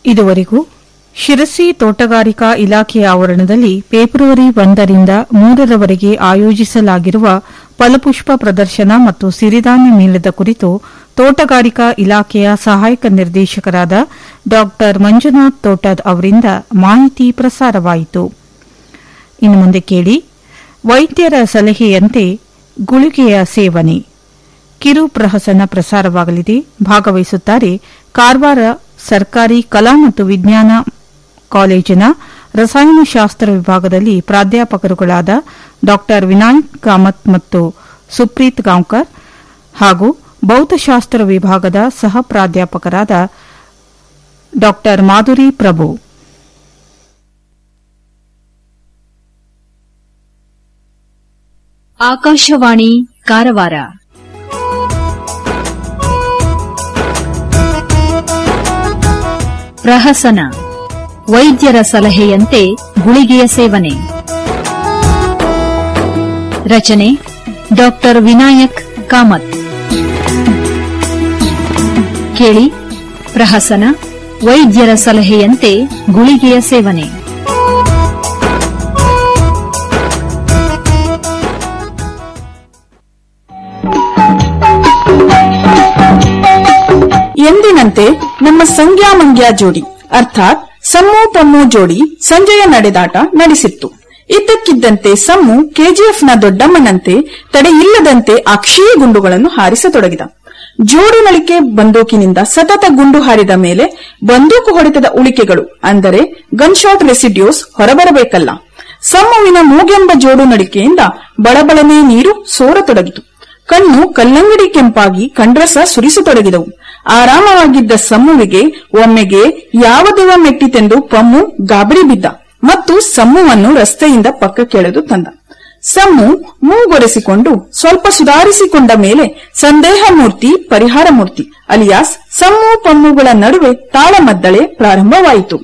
ಇದುವರೆಗೂ ಶಿರಸಿ ತೋಟಗಾರಿಕಾ ಇಲಾಖೆಯ ಆವರಣದಲ್ಲಿ ಫೆಬ್ರವರಿ ಒಂದರಿಂದ ಮೂರರವರೆಗೆ ಆಯೋಜಿಸಲಾಗಿರುವ ಫಲಪುಷ್ಪ ಪ್ರದರ್ಶನ ಮತ್ತು ಸಿರಿಧಾನ್ಯ ಮೇಳದ ಕುರಿತು ತೋಟಗಾರಿಕಾ ಇಲಾಖೆಯ ಸಹಾಯಕ ನಿರ್ದೇಶಕರಾದ ಡಾ ಮಂಜುನಾಥ್ ತೋಟದ್ ಅವರಿಂದ ಮಾಹಿತಿ ಪ್ರಸಾರವಾಯಿತು ಇನ್ನು ಮುಂದೆ ಕೇಳಿ ವೈದ್ಯರ ಸಲಹೆಯಂತೆ ಗುಳಿಗೆಯ ಸೇವನೆ ಕಿರು ಪ್ರಹಸನ ಪ್ರಸಾರವಾಗಲಿದೆ ಭಾಗವಹಿಸುತ್ತಾರೆ ಕಾರವಾರ ಸರ್ಕಾರಿ ಕಲಾ ಮತ್ತು ವಿಜ್ಞಾನ ಕಾಲೇಜಿನ ರಸಾಯನಶಾಸ್ತ್ರ ವಿಭಾಗದಲ್ಲಿ ಪ್ರಾಧ್ಯಾಪಕರುಗಳಾದ ಡಾ ವಿನಾಯಕ್ ಕಾಮತ್ ಮತ್ತು ಸುಪ್ರೀತ್ ಗಾಂವ್ಕರ್ ಹಾಗೂ ಭೌತಶಾಸ್ತ್ರ ವಿಭಾಗದ ಸಹ ಪ್ರಾಧ್ಯಾಪಕರಾದ ಡಾ ಮಾಧುರಿ ಪ್ರಭು ಆಕಾಶವಾಣಿ ಕಾರವಾರ ಪ್ರಹಸನ ವೈದ್ಯರ ಸಲಹೆಯಂತೆ ಗುಳಿಗೆಯ ಸೇವನೆ ರಚನೆ ಡಾಕ್ಟರ್ ವಿನಾಯಕ್ ಕಾಮತ್ ಕೇಳಿ ಪ್ರಹಸನ ವೈದ್ಯರ ಸಲಹೆಯಂತೆ ಗುಳಿಗೆಯ ಸೇವನೆ ಎಂದಿನಂತೆ ನಮ್ಮ ಸಂಗ್ಯಾ ಮಂಗ್ಯ ಜೋಡಿ ಅರ್ಥಾತ್ ಸಮ್ಮು ಪಮ್ಮು ಜೋಡಿ ಸಂಜೆಯ ನಡೆದಾಟ ನಡೆಸಿತ್ತು ಇದ್ದಕ್ಕಿದ್ದಂತೆ ಸಮ್ಮು ಕೆಜಿಎಫ್ನ ದೊಡ್ಡಮ್ಮನಂತೆ ತಡೆಯಿಲ್ಲದಂತೆ ಅಕ್ಷೀಯ ಗುಂಡುಗಳನ್ನು ಹಾರಿಸತೊಡಗಿದ ಜೋಡು ನಳಿಕೆ ಬಂದೂಕಿನಿಂದ ಸತತ ಗುಂಡು ಹಾರಿದ ಮೇಲೆ ಬಂದೂಕು ಹೊಡೆತದ ಉಳಿಕೆಗಳು ಅಂದರೆ ಗನ್ ಶಾಟ್ ರೆಸಿಡ್ಯೂಸ್ ಹೊರಬರಬೇಕಲ್ಲ ಸಮ್ಮುವಿನ ಮೂಗೆಂಬ ಜೋಡು ನಳಿಕೆಯಿಂದ ಬಳಬಳನೆ ನೀರು ಸೋರತೊಡಗಿತು ಕಣ್ಣು ಕಲ್ಲಂಗಡಿ ಕೆಂಪಾಗಿ ಕಂಡ್ರಸ ಸುರಿಸತೊಡಗಿದವು ಆರಾಮವಾಗಿದ್ದ ಸಮ್ಮುವಿಗೆ ಒಮ್ಮೆಗೆ ಯಾವ ದೆವ್ವ ಮೆಟ್ಟಿತೆಂದು ಪಮ್ಮು ಗಾಬರಿ ಬಿದ್ದ ಮತ್ತು ಸಮ್ಮುವನ್ನು ರಸ್ತೆಯಿಂದ ಪಕ್ಕಕ್ಕೆಳೆದು ತಂದ ಸಮ್ಮು ಮೂಗೊರೆಸಿಕೊಂಡು ಸ್ವಲ್ಪ ಸುಧಾರಿಸಿಕೊಂಡ ಮೇಲೆ ಸಂದೇಹ ಮೂರ್ತಿ ಪರಿಹಾರ ಮೂರ್ತಿ ಅಲಿಯಾಸ್ ಸಮ್ಮು ಪಮ್ಮುಗಳ ನಡುವೆ ತಾಳಮದ್ದಳೆ ಪ್ರಾರಂಭವಾಯಿತು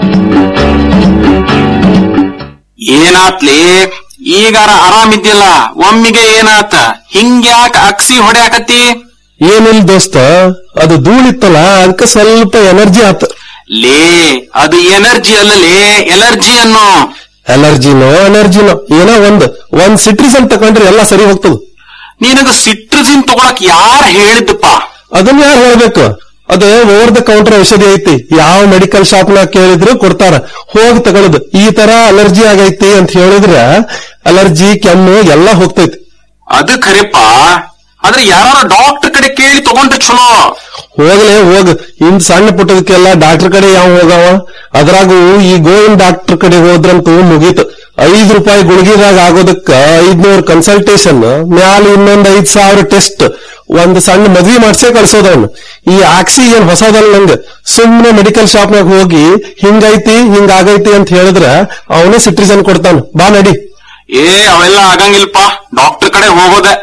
ಏನಾತ್ಲಿ ಈಗಾರ ಆರಾಮಿದ್ದಿಲ್ಲ ಒಮ್ಮಿಗೆ ಏನಾತ ಹಿಂಗ್ಯಾಕ ಅಕ್ಸಿ ಹೊಡ್ಯಾಕತ್ತಿ ಏನಿಲ್ ದೋಸ್ತ ಅದು ಧೂಳಿತ್ತಲ್ಲ ಅದಕ್ಕೆ ಸ್ವಲ್ಪ ಎನರ್ಜಿ ಆತ ಲೇ ಅದು ಎನರ್ಜಿ ಅಲ್ಲಲೇ ಎಲರ್ಜಿ ಅನ್ನೋ ಅಲರ್ಜಿನೋ ಎನರ್ಜಿನೋ ಏನೋ ಒಂದ್ ಒಂದ್ ಸಿಟ್ರಿಸನ್ ತಕೊಂಡ್ರೆ ಎಲ್ಲ ಸರಿ ಹೋಗ್ತದ ನಿನಗ ಸಿಟ್ರಜಿನ್ ತಗೊಳಕ್ ಯಾರ ಹೇಳಿದ್ದಪ್ಪ ಅದನ್ನ ಯಾರು ಹೇಳ್ಬೇಕು ಅದು ಓವರ್ ದ ಕೌಂಟರ್ ಔಷಧಿ ಐತಿ ಯಾವ ಮೆಡಿಕಲ್ ಶಾಪ್ ನಾಗ ಕೇಳಿದ್ರು ಕೊಡ್ತಾರ ಹೋಗಿ ತಗೊಳದು ಈ ತರ ಅಲರ್ಜಿ ಆಗೈತಿ ಅಂತ ಹೇಳಿದ್ರ ಅಲರ್ಜಿ ಕೆಮ್ಮು ಎಲ್ಲ ಹೋಗ್ತೈತಿ ಅದು ಖರೆಪ್ಪ ಆದ್ರೆ ಯಾರ ಡಾಕ್ಟರ್ ಕಡೆ ಕೇಳಿ ತಗೊಂಡ್ರೆ ಚಲೋ ಹೋಗ್ಲೇ ಹೋಗ್ ಇಂದ್ ಸಣ್ಣ ಪುಟ್ಟದಕ್ಕೆಲ್ಲ ಡಾಕ್ಟರ್ ಕಡೆ ಯಾವ ಹೋಗವ ಅದ್ರಾಗೂ ಈ ಗೋವಿಂದ್ ಡಾಕ್ಟರ್ ಕಡೆ ಹೋದ್ರಂತೂ ಮುಗೀತು ಐದ್ ರೂಪಾಯಿ ಗುಳಿಗಿದಾಗ ಆಗೋದಕ್ಕ ಐದ್ನೂರ್ ಕನ್ಸಲ್ಟೇಷನ್ ಮ್ಯಾಲ ಇನ್ನೊಂದ್ ಐದ್ ಸಾವಿರ ಟೆಸ್ಟ್ ಒಂದ್ ಸಣ್ಣ ಮದ್ವಿ ಮಾಡ್ಸೇ ಕಳ್ಸೋದವ್ನು ಈ ಆಕ್ಸಿಜನ್ ಹೊಸದಲ್ಲ ನಂಗ ಸುಮ್ನೆ ಮೆಡಿಕಲ್ ಶಾಪ್ನಾಗ ಹೋಗಿ ಹಿಂಗೈತಿ ಹಿಂಗಾಗೈತಿ ಅಂತ ಹೇಳಿದ್ರ ಅವನೇ ಸಿಟ್ರಿಸನ್ ಕೊಡ್ತಾನ ಬಾ ನಡಿ ಏ ಅವೆಲ್ಲ ಆಗಂಗಿಲ್ಪ ಡಾಕ್ಟರ್ ಕಡೆ ಹೋಗೋದೆ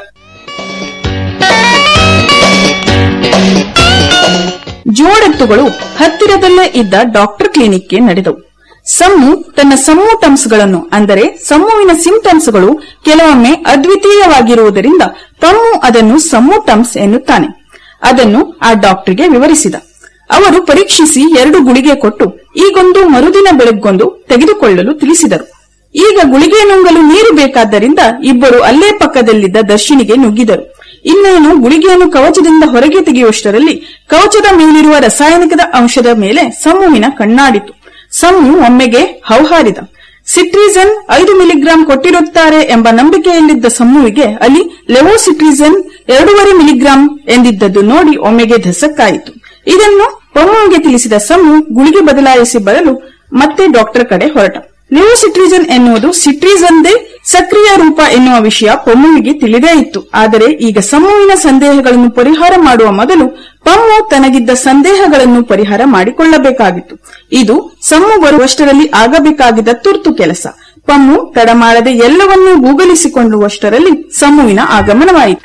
ಜೋಡೆತ್ತುಗಳು ಹತ್ತಿರದಲ್ಲೇ ಇದ್ದ ಡಾಕ್ಟರ್ ಕ್ಲಿನಿಕ್ಗೆ ನಡೆದವು ಸಮ್ಮು ತನ್ನ ಸಮ್ಮು ಟಮ್ಸ್ಗಳನ್ನು ಅಂದರೆ ಸಮ್ಮುವಿನ ಸಿಂಟಮ್ಸ್ಗಳು ಕೆಲವೊಮ್ಮೆ ಅದ್ವಿತೀಯವಾಗಿರುವುದರಿಂದ ಪಮ್ಮು ಅದನ್ನು ಸಮ್ಮು ಟಮ್ಸ್ ಎನ್ನುತ್ತಾನೆ ಅದನ್ನು ಆ ಡಾಕ್ಟರ್ಗೆ ವಿವರಿಸಿದ ಅವರು ಪರೀಕ್ಷಿಸಿ ಎರಡು ಗುಳಿಗೆ ಕೊಟ್ಟು ಈಗೊಂದು ಮರುದಿನ ಬೆಳಗ್ಗೊಂದು ತೆಗೆದುಕೊಳ್ಳಲು ತಿಳಿಸಿದರು ಈಗ ಗುಳಿಗೆ ನುಂಗಲು ನೀರು ಬೇಕಾದ್ದರಿಂದ ಇಬ್ಬರು ಅಲ್ಲೇ ಪಕ್ಕದಲ್ಲಿದ್ದ ದರ್ಶಿನಿಗೆ ನುಗ್ಗಿದರು ಇನ್ನೇನು ಗುಳಿಗೆಯನ್ನು ಕವಚದಿಂದ ಹೊರಗೆ ತೆಗೆಯುವಷ್ಟರಲ್ಲಿ ಕವಚದ ಮೇಲಿರುವ ರಾಸಾಯನಿಕದ ಅಂಶದ ಮೇಲೆ ಸಮ್ಮುವಿನ ಕಣ್ಣಾಡಿತು ಸಮ್ಮು ಒಮ್ಮೆಗೆ ಹೌಹಾರಿದ ಸಿಟ್ರಿಸನ್ ಐದು ಮಿಲಿಗ್ರಾಂ ಕೊಟ್ಟಿರುತ್ತಾರೆ ಎಂಬ ನಂಬಿಕೆಯಲ್ಲಿದ್ದ ಸಮ್ಮುವಿಗೆ ಅಲ್ಲಿ ಲೆವೋಸಿಟ್ರಿಸನ್ ಎರಡೂವರೆ ಮಿಲಿಗ್ರಾಂ ಎಂದಿದ್ದದ್ದು ನೋಡಿ ಒಮ್ಮೆಗೆ ಧಸಕ್ಕಾಯಿತು ಇದನ್ನು ಪಮ್ಮುವಿಗೆ ತಿಳಿಸಿದ ಸಮ್ಮು ಗುಳಿಗೆ ಬದಲಾಯಿಸಿ ಬರಲು ಮತ್ತೆ ಡಾಕ್ಟರ್ ಕಡೆ ಹೊರಟ ಲಿಯೋಸಿಟ್ರಿಸನ್ ಎನ್ನುವುದು ಸಿಟ್ರಿಸನ್ದೇ ಸಕ್ರಿಯ ರೂಪ ಎನ್ನುವ ವಿಷಯ ಪಮ್ಮುವಿಗೆ ತಿಳಿದೇ ಇತ್ತು ಆದರೆ ಈಗ ಸಮ್ಮುವಿನ ಸಂದೇಹಗಳನ್ನು ಪರಿಹಾರ ಮಾಡುವ ಮೊದಲು ಪಮ್ಮು ತನಗಿದ್ದ ಸಂದೇಹಗಳನ್ನು ಪರಿಹಾರ ಮಾಡಿಕೊಳ್ಳಬೇಕಾಗಿತ್ತು ಇದು ಸಮ್ಮು ಬರುವಷ್ಟರಲ್ಲಿ ಆಗಬೇಕಾಗಿದ್ದ ತುರ್ತು ಕೆಲಸ ಪಮ್ಮು ತಡ ಮಾಡದೆ ಎಲ್ಲವನ್ನೂ ಗೂಗಲಿಸಿಕೊಳ್ಳುವಷ್ಟರಲ್ಲಿ ಸಮ್ಮುವಿನ ಆಗಮನವಾಯಿತು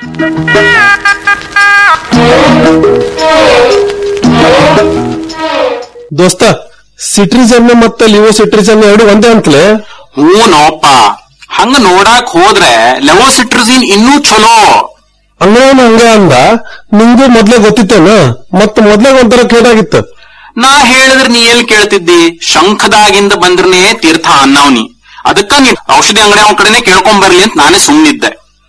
ದೋಸ್ತ ಸಿಟ್ರಿಸನ್ ಮತ್ತೆ ಲಿವೋ ಸಿಟ್ರಿಸನ್ ಎರಡು ಒಂದೇ ಅಂತಲೇ ಹ್ಞೂ ನೋಪ್ಪ ಹಂಗ ನೋಡಾಕ್ ಹೋದ್ರೆ ಲೆವೋಸಿಟ್ರಜಿನ್ ಇನ್ನೂ ಚಲೋ ಅಂಗೇನ ಹಂಗ ಅಂದ ನಿಂಗೂ ಮೊದ್ಲೇ ಗೊತ್ತಿತ್ತೇನ ಮತ್ ಮೊದ್ಲೇ ಒಂಥರ ಕೇಳಾಗಿತ್ತು ನಾ ಹೇಳಿದ್ರೆ ನೀ ಎಲ್ಲಿ ಕೇಳ್ತಿದ್ದಿ ಶಂಖದಾಗಿಂದ ಬಂದ್ರನೇ ತೀರ್ಥ ಅನ್ನವ್ನಿ ಅದಕ್ಕ ನೀನ್ ಔಷಧಿ ಅಂಗಡಿ ಅವನ ಕಡೆನೆ ಕೇಳ್ಕೊಂಡ್ ಬರ್ಲಿ ಅಂತ ನಾನೇ ಸುಮ್ನಿದ್ದೆ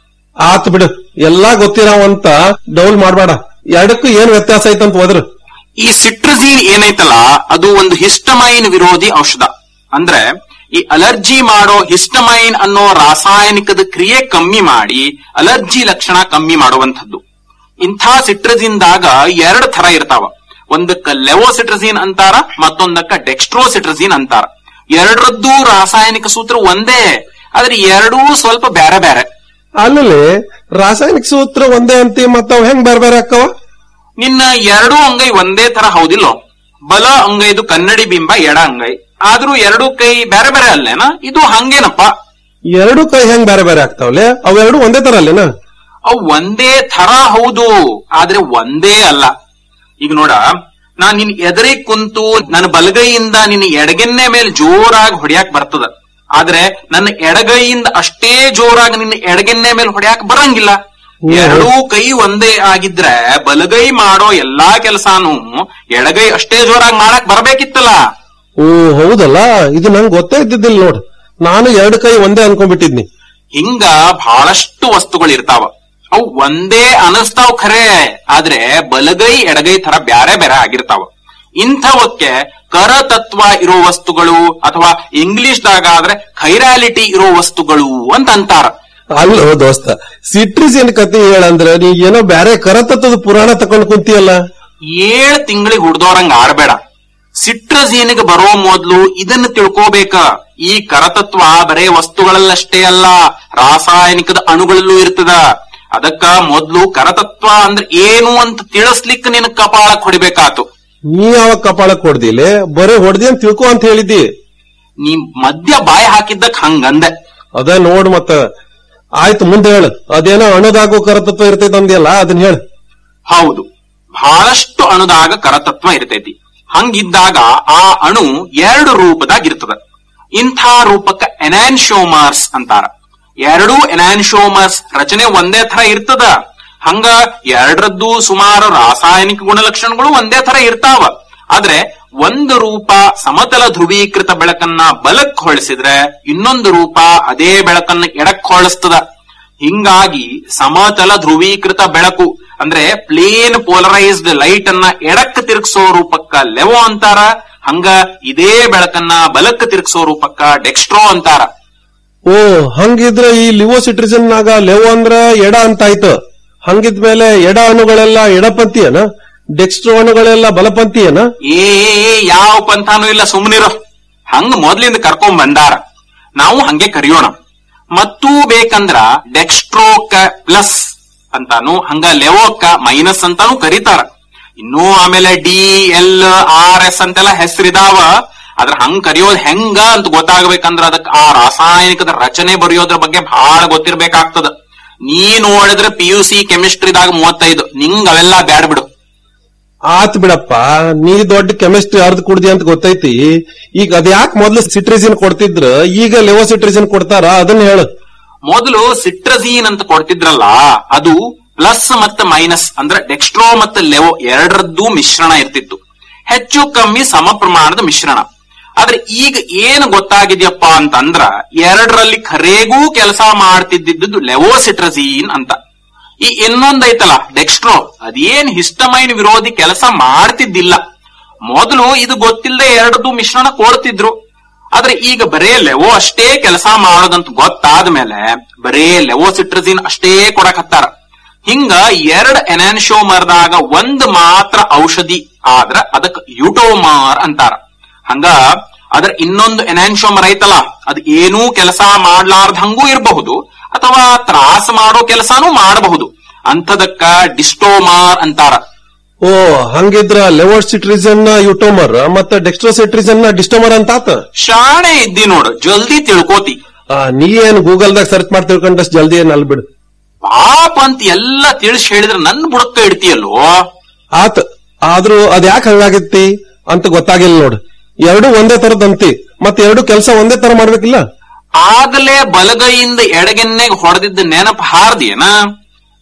ಆತ್ ಬಿಡು ಎಲ್ಲಾ ಗೊತ್ತಿರೋವಂತ ಡೌಲ್ ಮಾಡ್ಬೇಡ ಎರಡಕ್ಕೂ ಏನ್ ವ್ಯತ್ಯಾಸ ಐತಂತ ಹೋದ್ರ ಈ ಸಿಟ್ರಜೀನ್ ಏನೈತಲ್ಲ ಅದು ಒಂದು ಹಿಸ್ಟಮೈನ್ ವಿರೋಧಿ ಔಷಧ ಅಂದ್ರೆ ಈ ಅಲರ್ಜಿ ಮಾಡೋ ಹಿಸ್ಟಮೈನ್ ಅನ್ನೋ ರಾಸಾಯನಿಕದ ಕ್ರಿಯೆ ಕಮ್ಮಿ ಮಾಡಿ ಅಲರ್ಜಿ ಲಕ್ಷಣ ಕಮ್ಮಿ ಮಾಡುವಂಥದ್ದು ಇಂಥ ಸಿಟ್ರಜಿನ್ದಾಗ ಎರಡು ತರ ಇರ್ತಾವ ಒಂದಕ್ಕ ಲೆವೋಸಿಟ್ರಜಿನ್ ಅಂತಾರ ಮತ್ತೊಂದಕ್ಕ ಡೆಕ್ಸ್ಟ್ರೋಸಿಟ್ರಜಿನ್ ಅಂತಾರ ಎರಡರದ್ದು ರಾಸಾಯನಿಕ ಸೂತ್ರ ಒಂದೇ ಆದ್ರೆ ಎರಡೂ ಸ್ವಲ್ಪ ಬೇರೆ ಬೇರೆ ಅಲ್ಲಿ ರಾಸಾಯನಿಕ ಸೂತ್ರ ಒಂದೇ ಅಂತಿ ಮತ್ತ ಅವ್ ಹೆಂಗ್ ಬೇರೆ ಬೇರೆ ಅಕ್ಕವ ನಿನ್ನ ಎರಡೂ ಅಂಗೈ ಒಂದೇ ತರ ಹೌದಿಲ್ಲೋ ಬಲ ಅಂಗೈದು ಕನ್ನಡಿ ಬಿಂಬ ಎಡ ಅಂಗೈ ಆದ್ರೂ ಎರಡೂ ಕೈ ಬೇರೆ ಬೇರೆ ಅಲ್ಲೇನಾ ಇದು ಹಂಗೇನಪ್ಪ ಎರಡು ಕೈ ಹೆಂಗ್ ಬೇರೆ ಬೇರೆ ಆಗ್ತಾವಲೆ ಅವೆರಡು ಒಂದೇ ತರ ಅಲ್ಲೇನ ಅವು ಒಂದೇ ತರ ಹೌದು ಆದ್ರೆ ಒಂದೇ ಅಲ್ಲ ಈಗ ನೋಡ ನಾನ್ ನಿನ್ ಎದುರಿಗೆ ಕುಂತು ನನ್ನ ಬಲಗೈಯಿಂದ ನಿನ್ನ ಎಡಗೆನ್ನೆ ಮೇಲೆ ಜೋರಾಗಿ ಹೊಡ್ಯಾಕ್ ಬರ್ತದ ಆದ್ರೆ ನನ್ನ ಎಡಗೈಯಿಂದ ಅಷ್ಟೇ ಜೋರಾಗಿ ನಿನ್ನ ಎಡಗೆನ್ನೆ ಮೇಲೆ ಹೊಡ್ಯಾಕ್ ಬರಂಗಿಲ್ಲ ಹ್ಮ್. ಎರಡೂ ಕೈ ಒಂದೇ ಆಗಿದ್ರೆ ಬಲಗೈ ಮಾಡೋ ಎಲ್ಲಾ ಕೆಲಸಾನು ಎಡಗೈ ಅಷ್ಟೇ ಜೋರಾಗಿ ಮಾಡಕ್ ಬರ್ಬೇಕಿತ್ತಲ್ಲ ಓ ಹೌದಲ್ಲ ಇದು ನಂಗೆ ಗೊತ್ತೇ ಇದ್ದಿದ್ದಿಲ್ಲ ನೋಡ್ ನಾನು ಎರಡು ಕೈ ಒಂದೇ ಅನ್ಕೊಂಡ್ಬಿಟ್ಟಿದ್ನಿ ಹಿಂಗ ಬಹಳಷ್ಟು ವಸ್ತುಗಳು ಇರ್ತಾವ ಅವು ಒಂದೇ ಅನಸ್ತಾವ್ ಖರೆ ಆದ್ರೆ ಬಲಗೈ ಎಡಗೈ ತರ ಬ್ಯಾರೆ ಬೇರೆ ಆಗಿರ್ತಾವ ಇಂಥವಕ್ಕೆ ಕರತತ್ವ ಇರೋ ವಸ್ತುಗಳು ಅಥವಾ ಇಂಗ್ಲಿಷ್ದಾಗ ಆದ್ರೆ ಖೈರಾಲಿಟಿ ಇರೋ ವಸ್ತುಗಳು ಅಂತ ಅಂತಾರ ಅಲ್ಲೋ ದೋಸ್ತ ಸಿಟ್ರಿಸಿನ್ ಕತೆ ಹೇಳಂದ್ರ ನೀ ಏನೋ ಬ್ಯಾರೆ ಕರತತ್ವದ ಪುರಾಣ ತಕೊಂಡ್ ಕುಂತಿಯಲ್ಲ ಏಳ್ ತಿಂಗಳಿಗೆ ಹುಡ್ದೋರಂಗ ಆಡ್ಬೇಡ ಸಿಟ್ರಜೀನಿಗೆ ಬರೋ ಮೊದ್ಲು ಇದನ್ನ ತಿಳ್ಕೋಬೇಕ ಈ ಕರತತ್ವ ಬರೇ ವಸ್ತುಗಳಲ್ಲಷ್ಟೇ ಅಲ್ಲ ರಾಸಾಯನಿಕದ ಅಣುಗಳಲ್ಲೂ ಇರ್ತದ ಅದಕ್ಕ ಮೊದ್ಲು ಕರತತ್ವ ಅಂದ್ರೆ ಏನು ಅಂತ ತಿಳಿಸ್ಲಿಕ್ಕೆ ನಿನ್ ಕಪಾಳಕ್ ಹೊಡಿಬೇಕಾತು ನೀ ಯಾವಾಗ ಕಪಾಳಕ್ ಹೊಡ್ದಿಲೆ ಬರೇ ಹೊಡ್ದಿ ಅಂತ ತಿಳ್ಕೊ ಅಂತ ಹೇಳಿದ್ದಿ ನೀ ಮಧ್ಯ ಬಾಯಿ ಹಾಕಿದ್ದಕ್ ಹಂಗಂದೆ ಅದ ನೋಡ್ ಮತ್ತ ಆಯ್ತು ಮುಂದೆ ಹೇಳು ಅದೇನೋ ಅಣುದಾಗೋ ಕರತತ್ವ ಇರ್ತೈತೆ ಅಂದ್ಯಲ್ಲ ಅದನ್ನ ಹೇಳು ಹೌದು ಬಹಳಷ್ಟು ಅಣುದಾಗ ಕರತತ್ವ ಇರ್ತೈತಿ ಹಂಗಿದ್ದಾಗ ಆ ಅಣು ಎರಡು ರೂಪದಾಗ ಇರ್ತದ ಇಂಥ ರೂಪಕ್ಕ ಎನಾನ್ಶೋಮರ್ಸ್ ಅಂತಾರ ಎರಡೂ ಎನಾನ್ಶೋಮರ್ಸ್ ರಚನೆ ಒಂದೇ ತರ ಇರ್ತದ ಹಂಗ ಎರಡರದ್ದು ಸುಮಾರು ರಾಸಾಯನಿಕ ಗುಣಲಕ್ಷಣಗಳು ಒಂದೇ ತರ ಇರ್ತಾವ ಆದ್ರೆ ಒಂದು ರೂಪ ಸಮತಲ ಧ್ರುವೀಕೃತ ಬೆಳಕನ್ನ ಬಲಕ್ ಹೊಳಿಸಿದ್ರೆ ಇನ್ನೊಂದು ರೂಪ ಅದೇ ಬೆಳಕನ್ನ ಎಡಕ್ ಹೊಳಿಸ್ತದ ಹಿಂಗಾಗಿ ಸಮತಲ ಧ್ರುವೀಕೃತ ಬೆಳಕು ಅಂದ್ರೆ ಪ್ಲೇನ್ ಪೋಲರೈಸ್ಡ್ ಲೈಟ್ ಅನ್ನ ಎಡಕ್ಕೆ ತಿರುಗಿಸೋ ರೂಪಕ್ಕ ಲೆವೋ ಅಂತಾರ ಹಂಗ ಇದೇ ಬೆಳಕನ್ನ ಬಲಕ್ಕೆ ತಿರುಗಿಸೋ ರೂಪಕ್ಕ ಡೆಕ್ಸ್ಟ್ರೋ ಅಂತಾರ ಓ ಹಂಗಿದ್ರ ಈ ಲಿವೋಸಿಟ್ರಿಜನ್ ನಾಗ ಲೆವೋ ಅಂದ್ರ ಎಡ ಅಂತ ಆಯ್ತು ಹಂಗಿದ್ಮೇಲೆ ಎಡ ಅಣುಗಳೆಲ್ಲ ಎಡಪಂಥೀಯನ ಡೆಕ್ಸ್ಟ್ರೋ ಅಣುಗಳೆಲ್ಲ ಬಲಪಂಥೀಯನ ಏ ಯಾವ ಪಂಥಾನು ಇಲ್ಲ ಸುಮ್ಮನಿರೋ ಹಂಗ ಮೊದ್ಲಿಂದ ಕರ್ಕೊಂಡ್ ಬಂದಾರ ನಾವು ಹಂಗೆ ಕರೆಯೋಣ ಮತ್ತೂ ಬೇಕಂದ್ರ ಡೆಕ್ಸ್ಟ್ರೋಕ ಪ್ಲಸ್ ಅಂತಾನು ಹಂಗ ಲೆವೋಕ್ಕ ಮೈನಸ್ ಅಂತಾನು ಕರೀತಾರ ಇನ್ನೂ ಆಮೇಲೆ ಡಿ ಎಲ್ ಆರ್ ಎಸ್ ಅಂತೆಲ್ಲ ಹೆಸರಿದಾವ ಅದ್ರ ಹಂಗ್ ಕರೆಯೋದ್ ಹೆಂಗ ಅಂತ ಗೊತ್ತಾಗ್ಬೇಕಂದ್ರ ಅದಕ್ಕೆ ಆ ರಾಸಾಯನಿಕದ ರಚನೆ ಬರೆಯೋದ್ರ ಬಗ್ಗೆ ಬಹಳ ಗೊತ್ತಿರ್ಬೇಕಾಗ್ತದ ನೀ ನೋಡಿದ್ರೆ ಪಿ ಯು ಸಿ ಕೆಮಿಸ್ಟ್ರಿದಾಗ ಮೂವತ್ತೈದು ನಿಂಗ್ ಅವೆಲ್ಲ ಬ್ಯಾಡ್ ಬಿಡು ಆತ್ ಬಿಡಪ್ಪ ನೀ ದೊಡ್ಡ ಕೆಮಿಸ್ಟ್ರಿ ಅರ್ಧ ಕುಡ್ದಿ ಅಂತ ಗೊತ್ತೈತಿ ಈಗ ಅದ್ಯಾಕ್ ಮೊದ್ಲು ಸಿಟ್ರಿಸಿನ್ ಕೊಡ್ತಿದ್ರ ಈಗ ಲೆವೋಸಿಟ್ರಿಸಿನ್ ಕೊಡ್ತಾರ ಅದನ್ನ ಹೇಳು ಮೊದಲು ಸಿಟ್ರಜೀನ್ ಅಂತ ಕೊಡ್ತಿದ್ರಲ್ಲ ಅದು ಪ್ಲಸ್ ಮತ್ತೆ ಮೈನಸ್ ಅಂದ್ರೆ ಡೆಕ್ಸ್ಟ್ರೋ ಮತ್ತೆ ಲೆವೋ ಎರಡರದ್ದು ಮಿಶ್ರಣ ಇರ್ತಿತ್ತು ಹೆಚ್ಚು ಕಮ್ಮಿ ಸಮ ಪ್ರಮಾಣದ ಮಿಶ್ರಣ ಆದ್ರೆ ಈಗ ಏನು ಗೊತ್ತಾಗಿದ್ಯಪ್ಪ ಅಂತಂದ್ರ ಎರಡರಲ್ಲಿ ಖರೇಗೂ ಕೆಲಸ ಮಾಡ್ತಿದ್ದಿದ್ದು ಲೆವೋಸಿಟ್ರಜೀನ್ ಅಂತ ಈ ಇನ್ನೊಂದೈತಲ್ಲ ಡೆಕ್ಸ್ಟ್ರೋ ಅದೇನ್ ಹಿಸ್ಟಮೈನ್ ವಿರೋಧಿ ಕೆಲಸ ಮಾಡ್ತಿದ್ದಿಲ್ಲ ಮೊದಲು ಇದು ಗೊತ್ತಿಲ್ಲದೆ ಎರಡದು ಮಿಶ್ರಣ ಕೊಡ್ತಿದ್ರು ಆದ್ರೆ ಈಗ ಬರೇ ಲೆವೋ ಅಷ್ಟೇ ಕೆಲಸ ಮಾಡೋದಂತ ಗೊತ್ತಾದ್ಮೇಲೆ ಬರೇ ಲೆವೋಸಿಟ್ರಜಿನ್ ಅಷ್ಟೇ ಕೊಡಕತ್ತಾರ ಹಿಂಗ ಎರಡ್ ಎನಾನ್ಶೋಮರ್ದಾಗ ಒಂದ್ ಮಾತ್ರ ಔಷಧಿ ಆದ್ರ ಅದಕ್ ಯುಟೋಮಾರ್ ಅಂತಾರ ಹಂಗ ಅದ್ರ ಇನ್ನೊಂದು ಎನಾನ್ಶೋಮರ್ ಐತಲ್ಲ ಅದ್ ಏನೂ ಕೆಲಸ ಮಾಡ್ಲಾರ್ದಂಗೂ ಇರಬಹುದು ಅಥವಾ ತ್ರಾಸ ಮಾಡೋ ಕೆಲಸನೂ ಮಾಡಬಹುದು ಅಂಥದಕ್ಕ ಡಿಸ್ಟೋಮಾರ್ ಅಂತಾರ ಓ ಹಂಗಿದ್ರ ಲೆವೋಸಿಟ್ರಿಜನ್ ಯುಟೋಮರ್ ಮತ್ತೆ ಡೆಕ್ಸ್ಟ್ರೋಸಿಟ್ರಿಜನ್ ಡಿಸ್ಟೋಮರ್ ಅಂತ ಆತ ಶಾಣೆ ಇದ್ದಿ ನೋಡು ಜಲ್ದಿ ತಿಳ್ಕೋತಿ ಆ, ನೀ ಏನ್ ಗೂಗಲ್ದಾಗ ಸರ್ಚ್ ಮಾಡಿ ತಿಳ್ಕೊಂಡಷ್ಟು ಜಲ್ದಿ ಏನ್ ಅಲ್ ಬಿಡು ಪಾಪ ಅಂತ ಎಲ್ಲ ತಿಳಿಸಿ ಹೇಳಿದ್ರೆ ನನ್ ಬುಡಕ್ಕ ಇಡ್ತೀಯಲ್ಲೋ ಆತ್ ಆದ್ರೂ ಅದ್ಯಾಕ್ ಹಂಗಾಗಿತ್ತಿ ಅಂತ ಗೊತ್ತಾಗಿಲ್ಲ ನೋಡು ಎರಡು ಒಂದೇ ತರದಂತಿ ಮತ್ತೆ ಎರಡು ಕೆಲಸ ಒಂದೇ ತರ ಮಾಡ್ಬೇಕಿಲ್ಲ ಆಗಲೇ ಬಲಗೈಯಿಂದ ಎಡಗೆನ್ನೆಗೆ ಹೊಡೆದಿದ್ದ ನೆನಪು ಹಾರ್ದಿಯನ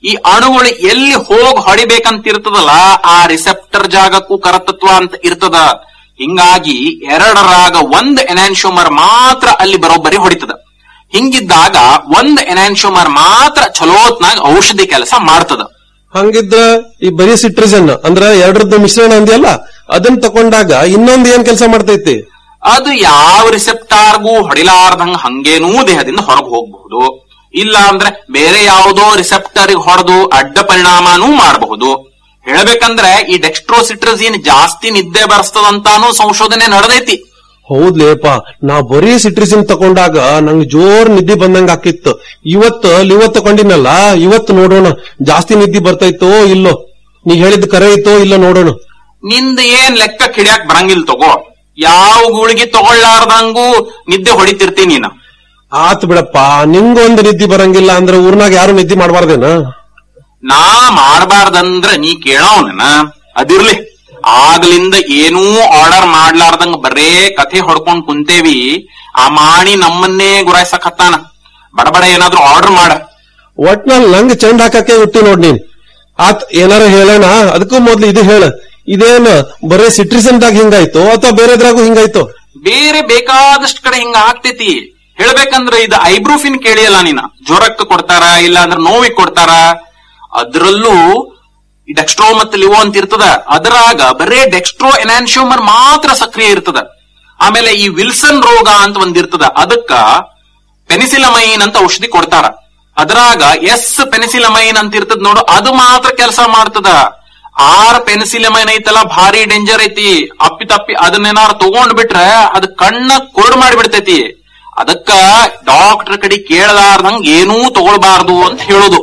ಈ ಅಣುಗಳು ಎಲ್ಲಿ ಹೋಗ್ ಹೊಡಿಬೇಕಂತ ಇರ್ತದಲ್ಲ ಆ ರಿಸೆಪ್ಟರ್ ಜಾಗಕ್ಕೂ ಕರತತ್ವ ಅಂತ ಇರ್ತದ ಹಿಂಗಾಗಿ ಎರಡರಾಗ ಒಂದ್ ಎನಾನ್ಶೋಮರ್ ಮಾತ್ರ ಅಲ್ಲಿ ಬರೋಬ್ಬರಿ ಹೊಡಿತದ ಹಿಂಗಿದ್ದಾಗ ಒಂದ್ ಎನಾನ್ಶೋಮರ್ ಮಾತ್ರ ಚಲೋತ್ನಾಗ ಔಷಧಿ ಕೆಲಸ ಮಾಡ್ತದ ಹಂಗಿದ್ರ ಈ ಬರೀ ಸಿಟ್ರಿಸನ್ ಅಂದ್ರ ಎರಡರದ್ದು ಮಿಶ್ರಣ ಅಂದ್ಯಲ್ಲ ಅದನ್ನ ತಕೊಂಡಾಗ ಇನ್ನೊಂದ್ ಏನ್ ಕೆಲಸ ಮಾಡ್ತೈತಿ ಅದು ಯಾವ ರಿಸೆಪ್ಟಾರ್ಗೂ ಹೊಡಿಲಾರ್ದಂಗ ಹಂಗೇನೂ ದೇಹದಿಂದ ಹೊರಗೆ ಹೋಗಬಹುದು ಇಲ್ಲ ಅಂದ್ರೆ ಬೇರೆ ಯಾವುದೋ ರಿಸೆಪ್ಟರ್ ಹೊಡೆದು ಅಡ್ಡ ಪರಿಣಾಮನೂ ಮಾಡಬಹುದು ಹೇಳ್ಬೇಕಂದ್ರೆ ಈ ಡೆಕ್ಸ್ಟ್ರೋಸಿಟ್ರಜಿನ್ ಜಾಸ್ತಿ ನಿದ್ದೆ ಬರ್ಸ್ತದಂತಾನು ಸಂಶೋಧನೆ ನಡೆದೈತಿ ಹೌದ್ಲೇಪ ನಾ ಬರೀ ಸಿಟ್ರಿಸಿನ್ ತಕೊಂಡಾಗ ನಂಗ್ ಜೋರ್ ನಿದ್ದೆ ಬಂದಂಗ ಆಕಿತ್ತು ಇವತ್ತು ಲಿವತ್ ತಕೊಂಡಿನಲ್ಲ ಇವತ್ತು ನೋಡೋಣ ಜಾಸ್ತಿ ನಿದ್ದೆ ಬರ್ತೈತೋ ಇಲ್ಲೋ ನೀ ಹೇಳಿದ್ ಕರೆ ಐತೋ ಇಲ್ಲ ನೋಡೋಣ ನಿಂದ ಏನ್ ಲೆಕ್ಕ ಕಿಡಿಯಾಕ್ ಬರಂಗಿಲ್ಲ ತಗೋ ಯಾವ ಗುಳಿಗೆ ತಗೊಳ್ಳಾರ್ದಂಗೂ ನಿದ್ದೆ ಹೊಡಿತಿರ್ತೀನಿ ನೀನು ಆತ್ ಬಿಡಪ್ಪ ನಿಂಗೊಂದ್ ನಿದ್ದೆ ಬರಂಗಿಲ್ಲ ಅಂದ್ರೆ ಊರ್ನಾಗ ಯಾರು ನಿದ್ದೆ ಮಾಡ್ಬಾರ್ದೇನ ನಾ ಮಾಡಬಾರ್ದಂದ್ರ ನೀ ಕೇಳವನ ಅದಿರ್ಲಿ ಆಗ್ಲಿಂದ ಏನೂ ಆರ್ಡರ್ ಮಾಡ್ಲಾರ್ದಂಗ ಬರೇ ಕಥೆ ಹೊಡ್ಕೊಂಡ್ ಕುಂತೇವಿ ಆ ಮಾಣಿ ನಮ್ಮನ್ನೇ ಗುರಾಯ್ಸಕತ್ತಾನ ಬಡಬಡ ಏನಾದ್ರೂ ಆರ್ಡರ್ ಮಾಡ ಒಟ್ನಲ್ಲಿ ನಂಗ್ ಚೆಂಡ್ ಹಾಕಕ್ಕೆ ಹುಟ್ಟಿ ನೋಡ್ ನೀನ್ ಆತ್ ಏನಾರ ಹೇಳೋಣ ಅದಕ್ಕೂ ಮೊದ್ಲು ಇದು ಹೇಳ ಇದೇನ ಬರೇ ಸಿಟ್ರಿಸನ್ದಾಗ ಹಿಂಗಾಯ್ತು ಅಥವಾ ಬೇರೆದ್ರಾಗೂ ಹಿಂಗಾಯ್ತು ಬೇರೆ ಬೇಕಾದಷ್ಟು ಕಡೆ ಹಿಂಗ ಆಗ್ತೈತಿ ಹೇಳ್ಬೇಕಂದ್ರ ಇದು ಐಬ್ರೂಫಿನ್ ಕೇಳಿಯಲ್ಲ ನೀನ ಜ್ವರಕ್ಕೆ ಕೊಡ್ತಾರ ಇಲ್ಲ ಅಂದ್ರೆ ನೋವಿಗೆ ಕೊಡ್ತಾರ ಅದ್ರಲ್ಲೂ ಈ ಡೆಕ್ಸ್ಟ್ರೋ ಮತ್ತು ಲಿವೋ ಅಂತ ಇರ್ತದ ಅದರಾಗ ಬರೇ ಡೆಕ್ಸ್ಟ್ರೋ ಎನಾನ್ಶಿಯೋಮರ್ ಮಾತ್ರ ಸಕ್ರಿಯ ಇರ್ತದ ಆಮೇಲೆ ಈ ವಿಲ್ಸನ್ ರೋಗ ಅಂತ ಒಂದಿರ್ತದ ಅದಕ್ಕ ಪೆನಿಸಿಲಮೈನ್ ಅಂತ ಔಷಧಿ ಕೊಡ್ತಾರ ಅದ್ರಾಗ ಎಸ್ ಪೆನಿಸಿಲಮೈನ್ ಅಂತ ಇರ್ತದ ನೋಡು ಅದು ಮಾತ್ರ ಕೆಲಸ ಮಾಡ್ತದ ಆರ್ ಪೆನ್ಸಿಲಮೈನ್ ಐತಲ್ಲ ಭಾರಿ ಡೇಂಜರ್ ಐತಿ ಅಪ್ಪಿ ತಪ್ಪಿ ಅದನ್ನೇನಾರು ತಗೊಂಡ್ ಬಿಟ್ರೆ ಅದ್ ಕಣ್ಣ ಕುರುಡ್ ಮಾಡಿಬಿಡ್ತೈತಿ ಅದಕ್ಕ ಡಾಕ್ಟರ್ ಕಡೆ ಕೇಳಲಾರ್ದಂಗ್ ಏನೂ ತಗೊಳ್ಬಾರ್ದು ಅಂತ ಹೇಳೋದು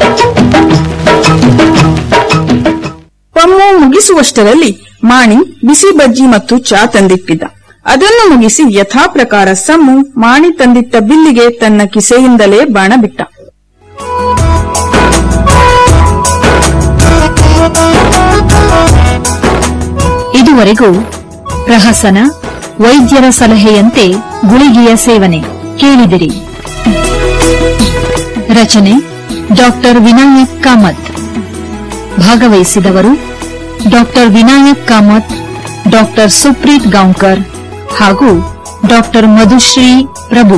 ಪಮ್ಮು ಮುಗಿಸುವಷ್ಟರಲ್ಲಿ ಮಾಣಿ ಬಿಸಿ ಬಜ್ಜಿ ಮತ್ತು ಚಾ ತಂದಿಟ್ಟಿದ್ದ ಅದನ್ನು ಮುಗಿಸಿ ಯಥಾ ಪ್ರಕಾರ ಸಮ್ಮು ಮಾಣಿ ತಂದಿಟ್ಟ ಬಿಲ್ಲಿಗೆ ತನ್ನ ಕಿಸೆಯಿಂದಲೇ ಬಾಣ ಬಿಟ್ಟ ಇದುವರೆಗೂ ಪ್ರಹಸನ ವೈದ್ಯರ ಸಲಹೆಯಂತೆ ಗುಳಿಗೆಯ ಸೇವನೆ ಕೇಳಿದಿರಿ ರಚನೆ ಡಾಕ್ಟರ್ ವಿನಾಯಕ್ ಕಾಮತ್ ಭಾಗವಹಿಸಿದವರು ಡಾಕ್ಟರ್ ವಿನಾಯಕ್ ಕಾಮತ್ ಡಾಕ್ಟರ್ ಸುಪ್ರೀತ್ ಗಾಂವ್ಕರ್ ಹಾಗೂ ಡಾಕ್ಟರ್ ಮಧುಶ್ರೀ ಪ್ರಭು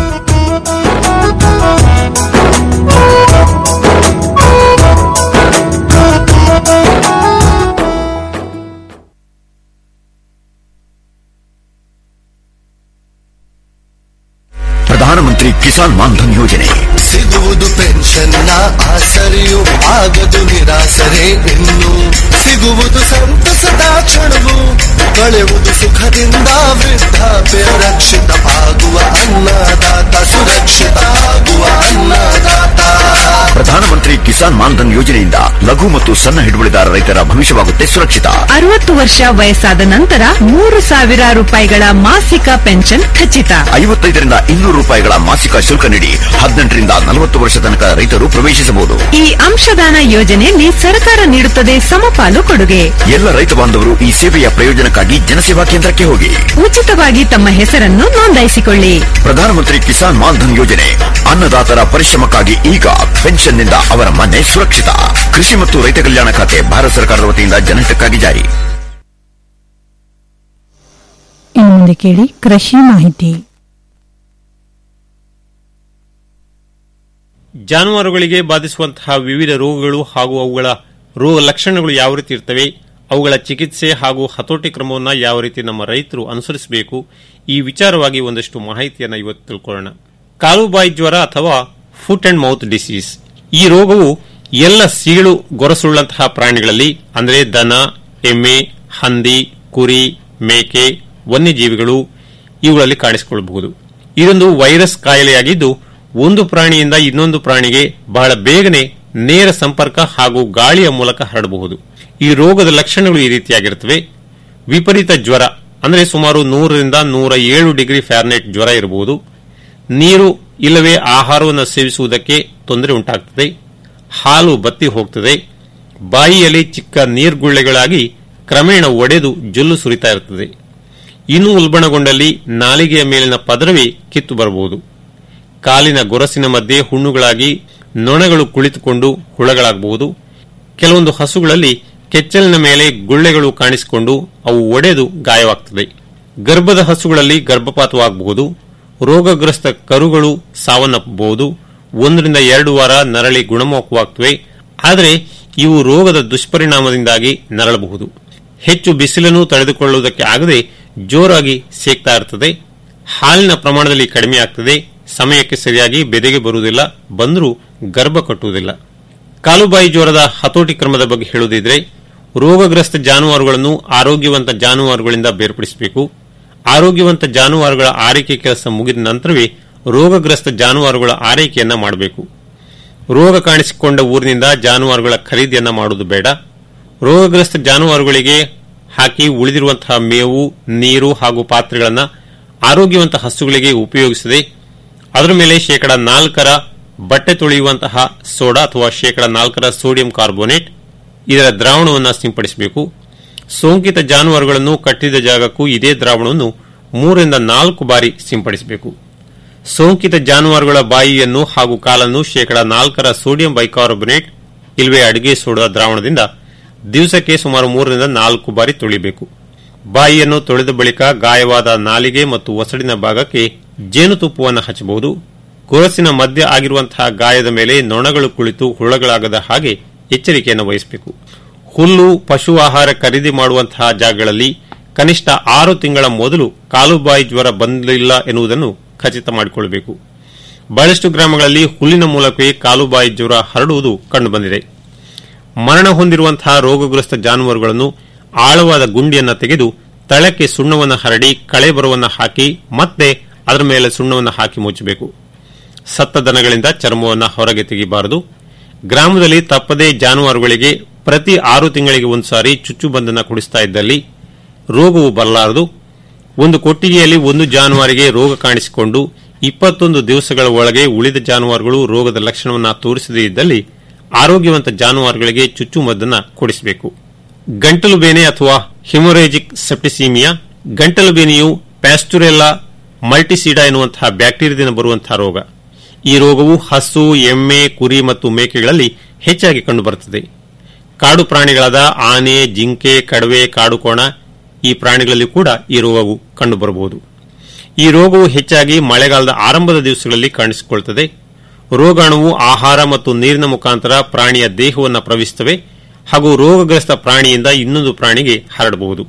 ಪ್ರಧಾನಮಂತ್ರಿ ಕಿಸಾನ್ ಮಾನ್ಧನ್ ಯೋಜನೆ ಸಿಗುವುದು ಪೆನ್ಷನ್ನ ಆಸರೆಯು ಆಗದು ನಿರಾಸರೆ ಇನ್ನು ಸಿಗುವುದು ಸಂತಸದ ಕ್ಷಣವು ಕಳೆಯುವುದು ಸುಖದಿಂದ ವೃದ್ಧಾಪ್ಯ ರಕ್ಷಿತ ಆಗುವ ಅನ್ನದಾತ ಸುರಕ್ಷಿತ ಆಗುವ ಅನ್ನದಾತ ಪ್ರಧಾನಮಂತ್ರಿ ಕಿಸಾನ್ ಮಾನ್ಧನ್ ಯೋಜನೆಯಿಂದ ಲಘು ಮತ್ತು ಸಣ್ಣ ಹಿಡುವಳಿದಾರ ರೈತರ ಭವಿಷ್ಯವಾಗುತ್ತೆ ಸುರಕ್ಷಿತ ಅರವತ್ತು ವರ್ಷ ವಯಸ್ಸಾದ ನಂತರ ಮೂರು ಸಾವಿರ ರೂಪಾಯಿಗಳ ಮಾಸಿಕ ಪೆನ್ಷನ್ ಖಚಿತ ಐವತ್ತೈದರಿಂದ ಇನ್ನೂರು ರೂಪಾಯಿಗಳ ಮಾಸಿಕ ಶುಲ್ಕ ನೀಡಿ ಹದಿನೆಂಟರಿಂದ ನಲವತ್ತು ವರ್ಷ ತನಕ ರೈತರು ಪ್ರವೇಶಿಸಬಹುದು ಈ ಅಂಶದಾನ ಯೋಜನೆಯಲ್ಲಿ ಸರ್ಕಾರ ನೀಡುತ್ತದೆ ಸಮಪಾಲು ಕೊಡುಗೆ ಎಲ್ಲ ರೈತ ಬಾಂಧವರು ಈ ಸೇವೆಯ ಪ್ರಯೋಜನಕ್ಕಾಗಿ ಜನಸೇವಾ ಕೇಂದ್ರಕ್ಕೆ ಹೋಗಿ ಉಚಿತವಾಗಿ ತಮ್ಮ ಹೆಸರನ್ನು ನೋಂದಾಯಿಸಿಕೊಳ್ಳಿ ಪ್ರಧಾನಮಂತ್ರಿ ಕಿಸಾನ್ ಮಾನ್ಧನ್ ಯೋಜನೆ ಅನ್ನದಾತರ ಪರಿಶ್ರಮಕ್ಕಾಗಿ ಈಗ ಪೆನ್ಷನ್ನಿಂದ ಅವರ ಮನೆ ಸುರಕ್ಷಿತ ಕೃಷಿ ಮತ್ತು ರೈತ ಕಲ್ಯಾಣ ಖಾತೆ ಭಾರತ ಸರ್ಕಾರದ ವತಿಯಿಂದ ಜನಹಿತಕ್ಕಾಗಿ ಜಾರಿ ಇನ್ನು ಮುಂದೆ ಕೇಳಿ ಕೃಷಿ ಮಾಹಿತಿ ಜಾನುವಾರುಗಳಿಗೆ ಬಾಧಿಸುವಂತಹ ವಿವಿಧ ರೋಗಗಳು ಹಾಗೂ ಅವುಗಳ ರೋಗ ಲಕ್ಷಣಗಳು ಯಾವ ರೀತಿ ಇರ್ತವೆ ಅವುಗಳ ಚಿಕಿತ್ಸೆ ಹಾಗೂ ಹತೋಟಿ ಕ್ರಮವನ್ನು ಯಾವ ರೀತಿ ನಮ್ಮ ರೈತರು ಅನುಸರಿಸಬೇಕು ಈ ವಿಚಾರವಾಗಿ ಒಂದಷ್ಟು ಮಾಹಿತಿಯನ್ನು ಇವತ್ತು ತಿಳ್ಕೊಳ್ಳೋಣ ಕಾಲುಬಾಯಿ ಜ್ವರ ಅಥವಾ ಫುಟ್ ಅಂಡ್ ಮೌತ್ ಡಿಸೀಸ್ ಈ ರೋಗವು ಎಲ್ಲ ಸೀಳು ಗೊರಸುಳ್ಳಂತಹ ಪ್ರಾಣಿಗಳಲ್ಲಿ ಅಂದರೆ ದನ ಎಮ್ಮೆ ಹಂದಿ ಕುರಿ ಮೇಕೆ ವನ್ಯಜೀವಿಗಳು ಇವುಗಳಲ್ಲಿ ಕಾಣಿಸಿಕೊಳ್ಳಬಹುದು ಇದೊಂದು ವೈರಸ್ ಕಾಯಿಲೆಯಾಗಿದ್ದು ಒಂದು ಪ್ರಾಣಿಯಿಂದ ಇನ್ನೊಂದು ಪ್ರಾಣಿಗೆ ಬಹಳ ಬೇಗನೆ ನೇರ ಸಂಪರ್ಕ ಹಾಗೂ ಗಾಳಿಯ ಮೂಲಕ ಹರಡಬಹುದು ಈ ರೋಗದ ಲಕ್ಷಣಗಳು ಈ ರೀತಿಯಾಗಿರುತ್ತವೆ ವಿಪರೀತ ಜ್ವರ ಅಂದರೆ ಸುಮಾರು ನೂರರಿಂದ ನೂರ ಏಳು ಡಿಗ್ರಿ ಫ್ಯಾರ್ನೆಟ್ ಜ್ವರ ಇರಬಹುದು ನೀರು ಇಲ್ಲವೇ ಆಹಾರವನ್ನು ಸೇವಿಸುವುದಕ್ಕೆ ತೊಂದರೆ ಉಂಟಾಗುತ್ತದೆ ಹಾಲು ಬತ್ತಿ ಹೋಗ್ತದೆ ಬಾಯಿಯಲ್ಲಿ ಚಿಕ್ಕ ನೀರ್ಗುಳ್ಳೆಗಳಾಗಿ ಕ್ರಮೇಣ ಒಡೆದು ಜೊಲ್ಲು ಸುರಿತಾ ಇರುತ್ತದೆ ಇನ್ನೂ ಉಲ್ಬಣಗೊಂಡಲ್ಲಿ ನಾಲಿಗೆಯ ಮೇಲಿನ ಪದರವೇ ಕಿತ್ತು ಬರಬಹುದು ಕಾಲಿನ ಗೊರಸಿನ ಮಧ್ಯೆ ಹುಣ್ಣುಗಳಾಗಿ ನೊಣಗಳು ಕುಳಿತುಕೊಂಡು ಹುಳಗಳಾಗಬಹುದು ಕೆಲವೊಂದು ಹಸುಗಳಲ್ಲಿ ಕೆಚ್ಚಲಿನ ಮೇಲೆ ಗುಳ್ಳೆಗಳು ಕಾಣಿಸಿಕೊಂಡು ಅವು ಒಡೆದು ಗಾಯವಾಗ್ತದೆ ಗರ್ಭದ ಹಸುಗಳಲ್ಲಿ ಗರ್ಭಪಾತವಾಗಬಹುದು ರೋಗಗ್ರಸ್ತ ಕರುಗಳು ಸಾವನ್ನಪ್ಪಬಹುದು ಒಂದರಿಂದ ಎರಡು ವಾರ ನರಳಿ ಗುಣಮುಖವಾಗ್ತವೆ ಆದರೆ ಇವು ರೋಗದ ದುಷ್ಪರಿಣಾಮದಿಂದಾಗಿ ನರಳಬಹುದು ಹೆಚ್ಚು ಬಿಸಿಲನ್ನು ತಡೆದುಕೊಳ್ಳುವುದಕ್ಕೆ ಆಗದೆ ಜೋರಾಗಿ ಸೇಕ್ತಾ ಇರ್ತದೆ ಹಾಲಿನ ಪ್ರಮಾಣದಲ್ಲಿ ಕಡಿಮೆ ಆಗ್ತದೆ ಸಮಯಕ್ಕೆ ಸರಿಯಾಗಿ ಬೆದೆಗೆ ಬರುವುದಿಲ್ಲ ಬಂದರೂ ಗರ್ಭ ಕಟ್ಟುವುದಿಲ್ಲ ಕಾಲುಬಾಯಿ ಜ್ವರದ ಹತೋಟಿ ಕ್ರಮದ ಬಗ್ಗೆ ಹೇಳುವುದಿದ್ರೆ ರೋಗಗ್ರಸ್ತ ಜಾನುವಾರುಗಳನ್ನು ಆರೋಗ್ಯವಂತ ಜಾನುವಾರುಗಳಿಂದ ಬೇರ್ಪಡಿಸಬೇಕು ಆರೋಗ್ಯವಂತ ಜಾನುವಾರುಗಳ ಆರೈಕೆ ಕೆಲಸ ಮುಗಿದ ನಂತರವೇ ರೋಗಗ್ರಸ್ತ ಜಾನುವಾರುಗಳ ಆರೈಕೆಯನ್ನ ಮಾಡಬೇಕು ರೋಗ ಕಾಣಿಸಿಕೊಂಡ ಊರಿನಿಂದ ಜಾನುವಾರುಗಳ ಖರೀದಿಯನ್ನ ಮಾಡುವುದು ಬೇಡ ರೋಗಗ್ರಸ್ತ ಜಾನುವಾರುಗಳಿಗೆ ಹಾಕಿ ಉಳಿದಿರುವಂತಹ ಮೇವು ನೀರು ಹಾಗೂ ಪಾತ್ರೆಗಳನ್ನು ಆರೋಗ್ಯವಂತ ಹಸುಗಳಿಗೆ ಉಪಯೋಗಿಸದೆ ಅದರ ಮೇಲೆ ಶೇಕಡ ನಾಲ್ಕರ ಬಟ್ಟೆ ತೊಳೆಯುವಂತಹ ಸೋಡಾ ಅಥವಾ ಶೇಕಡ ನಾಲ್ಕರ ಸೋಡಿಯಂ ಕಾರ್ಬೋನೇಟ್ ಇದರ ದ್ರಾವಣವನ್ನು ಸಿಂಪಡಿಸಬೇಕು ಸೋಂಕಿತ ಜಾನುವಾರುಗಳನ್ನು ಕಟ್ಟಿದ ಜಾಗಕ್ಕೂ ಇದೇ ದ್ರಾವಣವನ್ನು ಮೂರರಿಂದ ನಾಲ್ಕು ಬಾರಿ ಸಿಂಪಡಿಸಬೇಕು ಸೋಂಕಿತ ಜಾನುವಾರುಗಳ ಬಾಯಿಯನ್ನು ಹಾಗೂ ಕಾಲನ್ನು ಶೇಕಡ ನಾಲ್ಕರ ಸೋಡಿಯಂ ಬೈಕಾರ್ಬೊನೇಟ್ ಇಲ್ವೇ ಅಡಿಗೆ ಸೋಡಾ ದ್ರಾವಣದಿಂದ ದಿವಸಕ್ಕೆ ಸುಮಾರು ಮೂರರಿಂದ ನಾಲ್ಕು ಬಾರಿ ತೊಳಿಬೇಕು ಬಾಯಿಯನ್ನು ತೊಳೆದ ಬಳಿಕ ಗಾಯವಾದ ನಾಲಿಗೆ ಮತ್ತು ಒಸಡಿನ ಭಾಗಕ್ಕೆ ಜೇನುತುಪ್ಪವನ್ನು ಹಚ್ಚಬಹುದು ಗೊರಸಿನ ಮಧ್ಯ ಆಗಿರುವಂತಹ ಗಾಯದ ಮೇಲೆ ನೊಣಗಳು ಕುಳಿತು ಹುಳಗಳಾಗದ ಹಾಗೆ ಎಚ್ಚರಿಕೆಯನ್ನು ವಹಿಸಬೇಕು ಹುಲ್ಲು ಪಶು ಆಹಾರ ಖರೀದಿ ಮಾಡುವಂತಹ ಜಾಗಗಳಲ್ಲಿ ಕನಿಷ್ಠ ಆರು ತಿಂಗಳ ಮೊದಲು ಕಾಲುಬಾಯಿ ಜ್ವರ ಬಂದಿಲ್ಲ ಎನ್ನುವುದನ್ನು ಖಚಿತ ಮಾಡಿಕೊಳ್ಳಬೇಕು ಬಹಳಷ್ಟು ಗ್ರಾಮಗಳಲ್ಲಿ ಹುಲ್ಲಿನ ಮೂಲಕವೇ ಕಾಲುಬಾಯಿ ಜ್ವರ ಹರಡುವುದು ಕಂಡುಬಂದಿದೆ ಮರಣ ಹೊಂದಿರುವಂತಹ ರೋಗಗ್ರಸ್ತ ಜಾನುವಾರುಗಳನ್ನು ಆಳವಾದ ಗುಂಡಿಯನ್ನು ತೆಗೆದು ತಳಕ್ಕೆ ಸುಣ್ಣವನ್ನು ಹರಡಿ ಕಳೆ ಬರವನ್ನು ಹಾಕಿ ಮತ್ತೆ ಅದರ ಮೇಲೆ ಸುಣ್ಣವನ್ನು ಹಾಕಿ ಮುಚ್ಚಬೇಕು ಸತ್ತ ದನಗಳಿಂದ ಚರ್ಮವನ್ನು ಹೊರಗೆ ತೆಗೆಯಬಾರದು ಗ್ರಾಮದಲ್ಲಿ ತಪ್ಪದೇ ಜಾನುವಾರುಗಳಿಗೆ ಪ್ರತಿ ಆರು ತಿಂಗಳಿಗೆ ಒಂದು ಸಾರಿ ಚುಚ್ಚುಬಂದನ್ನ ಕುಡಿಸ್ತಾ ಇದ್ದಲ್ಲಿ ರೋಗವು ಬರಲಾರದು ಒಂದು ಕೊಟ್ಟಿಗೆಯಲ್ಲಿ ಒಂದು ಜಾನುವಾರಿಗೆ ರೋಗ ಕಾಣಿಸಿಕೊಂಡು ಇಪ್ಪತ್ತೊಂದು ದಿವಸಗಳ ಒಳಗೆ ಉಳಿದ ಜಾನುವಾರುಗಳು ರೋಗದ ಲಕ್ಷಣವನ್ನು ತೋರಿಸದೇ ಇದ್ದಲ್ಲಿ ಆರೋಗ್ಯವಂತ ಜಾನುವಾರುಗಳಿಗೆ ಚುಚ್ಚುಮದ್ದನ್ನು ಕೊಡಿಸಬೇಕು ಗಂಟಲು ಬೇನೆ ಅಥವಾ ಹಿಮೊರೇಜಿಕ್ ಸೆಪ್ಟಿಸೀಮಿಯಾ ಗಂಟಲು ಬೇನೆಯು ಪ್ಯಾಸ್ಟುರೆಲ್ಲಾ ಮಲ್ಟಿಸೀಡಾ ಎನ್ನುವಂತಹ ಬ್ಯಾಕ್ಟೀರಿಯಾದಿಂದ ಬರುವಂತಹ ರೋಗ ಈ ರೋಗವು ಹಸು ಎಮ್ಮೆ ಕುರಿ ಮತ್ತು ಮೇಕೆಗಳಲ್ಲಿ ಹೆಚ್ಚಾಗಿ ಕಂಡುಬರುತ್ತದೆ ಕಾಡು ಪ್ರಾಣಿಗಳಾದ ಆನೆ ಜಿಂಕೆ ಕಡವೆ ಕಾಡುಕೋಣ ಈ ಪ್ರಾಣಿಗಳಲ್ಲಿ ಕೂಡ ಈ ರೋಗವು ಕಂಡುಬರಬಹುದು ಈ ರೋಗವು ಹೆಚ್ಚಾಗಿ ಮಳೆಗಾಲದ ಆರಂಭದ ದಿವಸಗಳಲ್ಲಿ ಕಾಣಿಸಿಕೊಳ್ಳುತ್ತದೆ ರೋಗಾಣುವು ಆಹಾರ ಮತ್ತು ನೀರಿನ ಮುಖಾಂತರ ಪ್ರಾಣಿಯ ದೇಹವನ್ನು ಪ್ರವೇಶಿಸುತ್ತವೆ ಹಾಗೂ ರೋಗಗ್ರಸ್ತ ಪ್ರಾಣಿಯಿಂದ ಇನ್ನೊಂದು ಪ್ರಾಣಿಗೆ ಹರಡಬಹುದು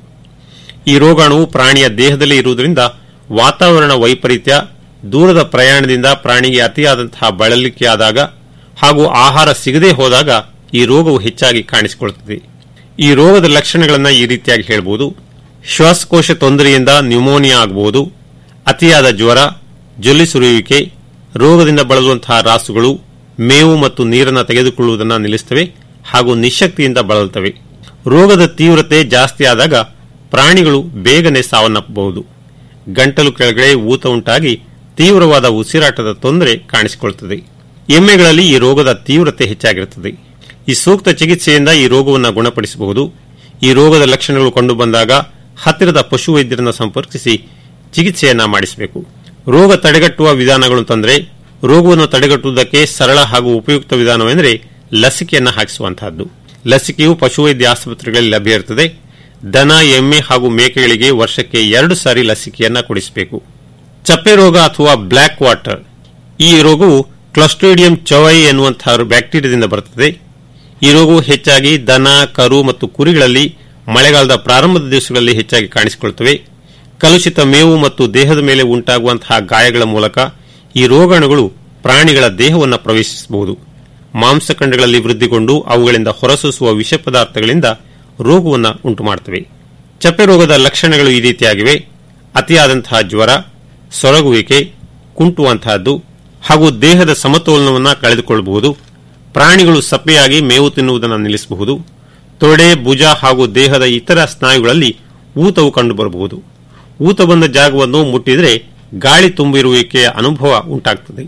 ಈ ರೋಗಾಣುವು ಪ್ರಾಣಿಯ ದೇಹದಲ್ಲಿ ಇರುವುದರಿಂದ ವಾತಾವರಣ ವೈಪರೀತ್ಯ ದೂರದ ಪ್ರಯಾಣದಿಂದ ಪ್ರಾಣಿಗೆ ಅತಿಯಾದಂತಹ ಬಳಲಿಕೆ ಆದಾಗ ಹಾಗೂ ಆಹಾರ ಸಿಗದೇ ಹೋದಾಗ ಈ ರೋಗವು ಹೆಚ್ಚಾಗಿ ಕಾಣಿಸಿಕೊಳ್ಳುತ್ತದೆ ಈ ರೋಗದ ಲಕ್ಷಣಗಳನ್ನು ಈ ರೀತಿಯಾಗಿ ಹೇಳಬಹುದು ಶ್ವಾಸಕೋಶ ತೊಂದರೆಯಿಂದ ನ್ಯೂಮೋನಿಯಾ ಆಗಬಹುದು ಅತಿಯಾದ ಜ್ವರ ಜೊಲ್ಲಿ ಸುರಿಯುವಿಕೆ ರೋಗದಿಂದ ಬಳಲುವಂತಹ ರಾಸುಗಳು ಮೇವು ಮತ್ತು ನೀರನ್ನು ತೆಗೆದುಕೊಳ್ಳುವುದನ್ನು ನಿಲ್ಲಿಸುತ್ತವೆ ಹಾಗೂ ನಿಶಕ್ತಿಯಿಂದ ಬಳಲುತ್ತವೆ ರೋಗದ ತೀವ್ರತೆ ಜಾಸ್ತಿ ಆದಾಗ ಪ್ರಾಣಿಗಳು ಬೇಗನೆ ಸಾವನ್ನಪ್ಪಬಹುದು ಗಂಟಲು ಕೆಳಗಡೆ ಊತ ಉಂಟಾಗಿ ತೀವ್ರವಾದ ಉಸಿರಾಟದ ತೊಂದರೆ ಕಾಣಿಸಿಕೊಳ್ಳುತ್ತದೆ ಎಮ್ಮೆಗಳಲ್ಲಿ ಈ ರೋಗದ ತೀವ್ರತೆ ಹೆಚ್ಚಾಗಿರುತ್ತದೆ ಈ ಸೂಕ್ತ ಚಿಕಿತ್ಸೆಯಿಂದ ಈ ರೋಗವನ್ನು ಗುಣಪಡಿಸಬಹುದು ಈ ರೋಗದ ಲಕ್ಷಣಗಳು ಕಂಡುಬಂದಾಗ ಹತ್ತಿರದ ಪಶುವೈದ್ಯರನ್ನು ಸಂಪರ್ಕಿಸಿ ಚಿಕಿತ್ಸೆಯನ್ನ ಮಾಡಿಸಬೇಕು ರೋಗ ತಡೆಗಟ್ಟುವ ವಿಧಾನಗಳು ತಂದರೆ ರೋಗವನ್ನು ತಡೆಗಟ್ಟುವುದಕ್ಕೆ ಸರಳ ಹಾಗೂ ಉಪಯುಕ್ತ ವಿಧಾನವೆಂದರೆ ಲಸಿಕೆಯನ್ನು ಹಾಕಿಸುವಂತಹದ್ದು ಲಸಿಕೆಯು ಪಶುವೈದ್ಯ ಆಸ್ಪತ್ರೆಗಳಲ್ಲಿ ಲಭ್ಯ ಇರುತ್ತದೆ ದನ ಎಮ್ಮೆ ಹಾಗೂ ಮೇಕೆಗಳಿಗೆ ವರ್ಷಕ್ಕೆ ಎರಡು ಸಾರಿ ಲಸಿಕೆಯನ್ನ ಕೊಡಿಸಬೇಕು ಚಪ್ಪೆ ರೋಗ ಅಥವಾ ಬ್ಲ್ಯಾಕ್ ವಾಟರ್ ಈ ರೋಗವು ಕ್ಲಸ್ಟ್ರಿಡಿಯಂ ಚವೈ ಎನ್ನುವಂತಹ ಬ್ಯಾಕ್ಟೀರಿಯಾದಿಂದ ಬರುತ್ತದೆ ಈ ರೋಗವು ಹೆಚ್ಚಾಗಿ ದನ ಕರು ಮತ್ತು ಕುರಿಗಳಲ್ಲಿ ಮಳೆಗಾಲದ ಪ್ರಾರಂಭದ ದಿವಸಗಳಲ್ಲಿ ಹೆಚ್ಚಾಗಿ ಕಾಣಿಸಿಕೊಳ್ಳುತ್ತವೆ ಕಲುಷಿತ ಮೇವು ಮತ್ತು ದೇಹದ ಮೇಲೆ ಉಂಟಾಗುವಂತಹ ಗಾಯಗಳ ಮೂಲಕ ಈ ರೋಗಾಣುಗಳು ಪ್ರಾಣಿಗಳ ದೇಹವನ್ನು ಪ್ರವೇಶಿಸಬಹುದು ಮಾಂಸಖಂಡಗಳಲ್ಲಿ ವೃದ್ಧಿಗೊಂಡು ಅವುಗಳಿಂದ ಹೊರಸೂಸುವ ವಿಷ ಪದಾರ್ಥಗಳಿಂದ ರೋಗವನ್ನು ಉಂಟುಮಾಡುತ್ತವೆ ಚಪ್ಪೆ ರೋಗದ ಲಕ್ಷಣಗಳು ಈ ರೀತಿಯಾಗಿವೆ ಅತಿಯಾದಂತಹ ಜ್ವರ ಸೊರಗುವಿಕೆ ಕುಂಟುವಂತಹದ್ದು ಹಾಗೂ ದೇಹದ ಸಮತೋಲನವನ್ನು ಕಳೆದುಕೊಳ್ಳಬಹುದು ಪ್ರಾಣಿಗಳು ಸಪ್ಪೆಯಾಗಿ ಮೇವು ತಿನ್ನುವುದನ್ನು ನಿಲ್ಲಿಸಬಹುದು ತೊಡೆ ಭುಜ ಹಾಗೂ ದೇಹದ ಇತರ ಸ್ನಾಯುಗಳಲ್ಲಿ ಊತವು ಕಂಡುಬರಬಹುದು ಊತ ಬಂದ ಜಾಗವನ್ನು ಮುಟ್ಟಿದರೆ ಗಾಳಿ ತುಂಬಿರುವಿಕೆಯ ಅನುಭವ ಉಂಟಾಗುತ್ತದೆ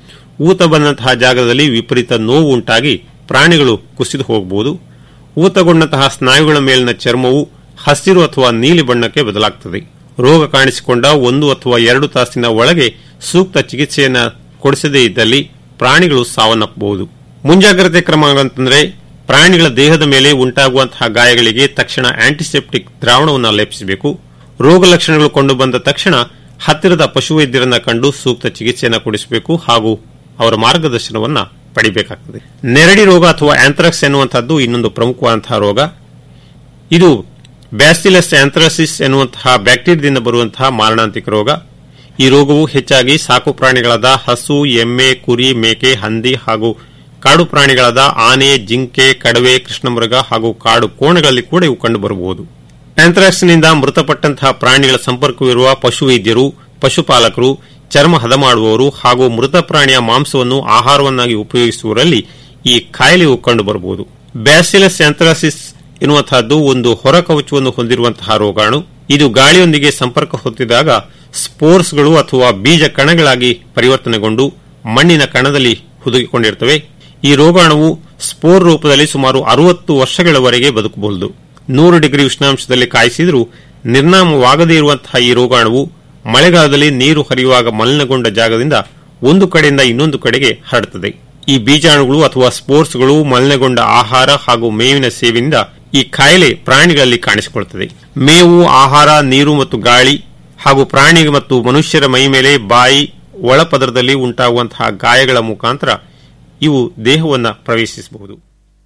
ಊತ ಬಂದಂತಹ ಜಾಗದಲ್ಲಿ ವಿಪರೀತ ನೋವು ಉಂಟಾಗಿ ಪ್ರಾಣಿಗಳು ಕುಸಿದು ಹೋಗಬಹುದು ಊತಗೊಂಡಂತಹ ಸ್ನಾಯುಗಳ ಮೇಲಿನ ಚರ್ಮವು ಹಸಿರು ಅಥವಾ ನೀಲಿ ಬಣ್ಣಕ್ಕೆ ಬದಲಾಗುತ್ತದೆ ರೋಗ ಕಾಣಿಸಿಕೊಂಡ ಒಂದು ಅಥವಾ ಎರಡು ತಾಸಿನ ಒಳಗೆ ಸೂಕ್ತ ಚಿಕಿತ್ಸೆಯನ್ನು ಕೊಡಿಸದೇ ಇದ್ದಲ್ಲಿ ಪ್ರಾಣಿಗಳು ಸಾವನ್ನಪ್ಪಬಹುದು ಮುಂಜಾಗ್ರತೆ ಕ್ರಮಗಳಂತಂದ್ರೆ ಪ್ರಾಣಿಗಳ ದೇಹದ ಮೇಲೆ ಉಂಟಾಗುವಂತಹ ಗಾಯಗಳಿಗೆ ತಕ್ಷಣ ಆಂಟಿಸೆಪ್ಟಿಕ್ ದ್ರಾವಣವನ್ನು ಲೇಪಿಸಬೇಕು ರೋಗ ಲಕ್ಷಣಗಳು ಕಂಡು ಬಂದ ತಕ್ಷಣ ಹತ್ತಿರದ ಪಶುವೈದ್ಯರನ್ನ ಕಂಡು ಸೂಕ್ತ ಚಿಕಿತ್ಸೆಯನ್ನು ಕೊಡಿಸಬೇಕು ಹಾಗೂ ಅವರ ಮಾರ್ಗದರ್ಶನವನ್ನ ಪಡಿಬೇಕಾಗ್ತದೆ ನೆರಡಿ ರೋಗ ಅಥವಾ ಆಂಥ್ರಾಕ್ಸ್ ಎನ್ನುವಂತಹದ್ದು ಇನ್ನೊಂದು ಪ್ರಮುಖವಾದಂತಹ ರೋಗ ಇದು ಬ್ಯಾಸಿಲಸ್ ಆಂಥ್ರಾಸಿಸ್ ಎನ್ನುವಂತಹ ಬ್ಯಾಕ್ಟೀರಿಯಾದಿಂದ ಬರುವಂತಹ ಮಾರಣಾಂತಿಕ ರೋಗ ಈ ರೋಗವು ಹೆಚ್ಚಾಗಿ ಸಾಕು ಪ್ರಾಣಿಗಳಾದ ಹಸು ಎಮ್ಮೆ ಕುರಿ ಮೇಕೆ ಹಂದಿ ಹಾಗೂ ಕಾಡು ಪ್ರಾಣಿಗಳಾದ ಆನೆ ಜಿಂಕೆ ಕಡವೆ ಕೃಷ್ಣಮೃಗ ಹಾಗೂ ಕಾಡು ಕೋಣಗಳಲ್ಲಿ ಕೂಡ ಇವು ಕಂಡುಬರಬಹುದು ಆಂಥ್ರಾಕ್ಸ್ನಿಂದ ಮೃತಪಟ್ಟಂತಹ ಪ್ರಾಣಿಗಳ ಸಂಪರ್ಕವಿರುವ ಪಶುವೈದ್ಯರು ಪಶುಪಾಲಕರು ಚರ್ಮ ಹದ ಮಾಡುವವರು ಹಾಗೂ ಮೃತ ಪ್ರಾಣಿಯ ಮಾಂಸವನ್ನು ಆಹಾರವನ್ನಾಗಿ ಉಪಯೋಗಿಸುವವರಲ್ಲಿ ಈ ಕಾಯಿಲೆಯು ಕಂಡುಬರಬಹುದು ಬ್ಯಾಸಿಲಸ್ ಆಂಥ್ರಾಸಿಸ್ ಎನ್ನುವಂತಹದ್ದು ಒಂದು ಹೊರ ಕವಚವನ್ನು ಹೊಂದಿರುವಂತಹ ರೋಗಾಣು ಇದು ಗಾಳಿಯೊಂದಿಗೆ ಸಂಪರ್ಕ ಹೊಂದಿದಾಗ ಸ್ಪೋರ್ಸ್ಗಳು ಅಥವಾ ಬೀಜ ಕಣಗಳಾಗಿ ಪರಿವರ್ತನೆಗೊಂಡು ಮಣ್ಣಿನ ಕಣದಲ್ಲಿ ಹುದುಗಿಕೊಂಡಿರುತ್ತವೆ ಈ ರೋಗಾಣುವು ಸ್ಪೋರ್ ರೂಪದಲ್ಲಿ ಸುಮಾರು ಅರವತ್ತು ವರ್ಷಗಳವರೆಗೆ ಬದುಕಬಹುದು ನೂರು ಡಿಗ್ರಿ ಉಷ್ಣಾಂಶದಲ್ಲಿ ಕಾಯಿಸಿದರೂ ನಿರ್ನಾಮವಾಗದೇ ಇರುವಂತಹ ಈ ರೋಗಾಣುವು ಮಳೆಗಾಲದಲ್ಲಿ ನೀರು ಹರಿಯುವಾಗ ಮಲಿನಗೊಂಡ ಜಾಗದಿಂದ ಒಂದು ಕಡೆಯಿಂದ ಇನ್ನೊಂದು ಕಡೆಗೆ ಹರಡುತ್ತದೆ ಈ ಬೀಜಾಣುಗಳು ಅಥವಾ ಸ್ಪೋರ್ಟ್ಸ್ಗಳು ಮಲಿನಗೊಂಡ ಆಹಾರ ಹಾಗೂ ಮೇವಿನ ಸೇವೆಯಿಂದ ಈ ಕಾಯಿಲೆ ಪ್ರಾಣಿಗಳಲ್ಲಿ ಕಾಣಿಸಿಕೊಳ್ಳುತ್ತದೆ ಮೇವು ಆಹಾರ ನೀರು ಮತ್ತು ಗಾಳಿ ಹಾಗೂ ಪ್ರಾಣಿ ಮತ್ತು ಮನುಷ್ಯರ ಮೈ ಮೇಲೆ ಬಾಯಿ ಒಳಪದರದಲ್ಲಿ ಉಂಟಾಗುವಂತಹ ಗಾಯಗಳ ಮುಖಾಂತರ ಇವು ದೇಹವನ್ನು ಪ್ರವೇಶಿಸಬಹುದು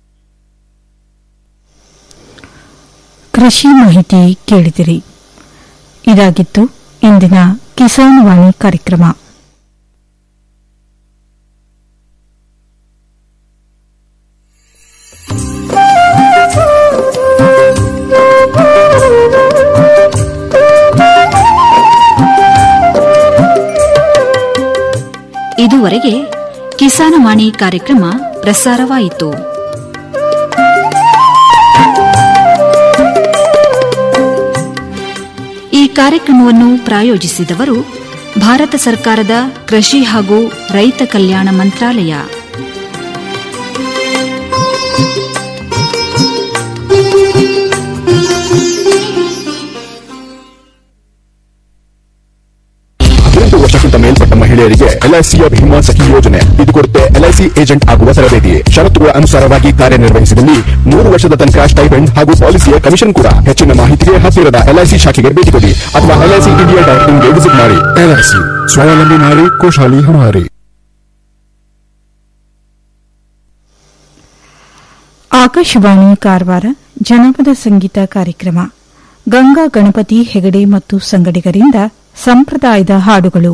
ಕೃಷಿ ಮಾಹಿತಿ ಕೇಳಿದಿರಿ ಇದಾಗಿತ್ತು ಇಂದಿನ ಕಿಸಾನ್ ವಾಣಿ ಕಾರ್ಯಕ್ರಮ ಇದುವರೆಗೆ ಕಿಸಾನವಾಣಿ ಕಾರ್ಯಕ್ರಮ ಪ್ರಸಾರವಾಯಿತು ಈ ಕಾರ್ಯಕ್ರಮವನ್ನು ಪ್ರಾಯೋಜಿಸಿದವರು ಭಾರತ ಸರ್ಕಾರದ ಕೃಷಿ ಹಾಗೂ ರೈತ ಕಲ್ಯಾಣ ಮಂತ್ರಾಲಯ ಹದಿನೆಂಟು ವರ್ಷಕ್ಕಿಂತ ಮೇಲ್ಪಟ್ಟ ಮಹಿಳೆಯರಿಗೆ ಎಲ್ಐಸಿಯ ಭೀಮಾ ಸಖಿ ಯೋಜನೆ ಇದು ಕೊಡುತ್ತೆ ಎಲ್ಐಸಿ ಏಜೆಂಟ್ ಆಗುವ ತರಬೇತಿ ಷರತ್ತುಗಳ ಅನುಸಾರವಾಗಿ ಕಾರ್ಯನಿರ್ವಹಿಸಿದಲ್ಲಿ ಮೂರು ವರ್ಷದ ತನಕ ಸ್ಟೈಪೆಂಡ್ ಹಾಗೂ ಪಾಲಿಸಿಯ ಕಮಿಷನ್ ಕೂಡ ಹೆಚ್ಚಿನ ಮಾಹಿತಿಗೆ ಹತ್ತಿರದ ಎಲ್ಐಸಿ ಶಾಖೆಗೆ ಭೇಟಿ ಕೊಡಿ ಅಥವಾ ಎಲ್ಐಸಿ ಇಂಡಿಯಾ ಡಾಟ್ ಇನ್ಗೆ ವಿಸಿಟ್ ಮಾಡಿ ಎಲ್ಐಸಿ ಸ್ವಾವಲಂಬಿ ನಾರಿ ಖುಷಾಲಿ ಹಮಾರಿ ಆಕಾಶವಾಣಿ ಕಾರವಾರ ಜನಪದ ಸಂಗೀತ ಕಾರ್ಯಕ್ರಮ ಗಂಗಾ ಗಣಪತಿ ಹೆಗಡೆ ಮತ್ತು ಸಂಗಡಿಗರಿಂದ ಸಂಪ್ರದಾಯದ ಹಾಡುಗಳು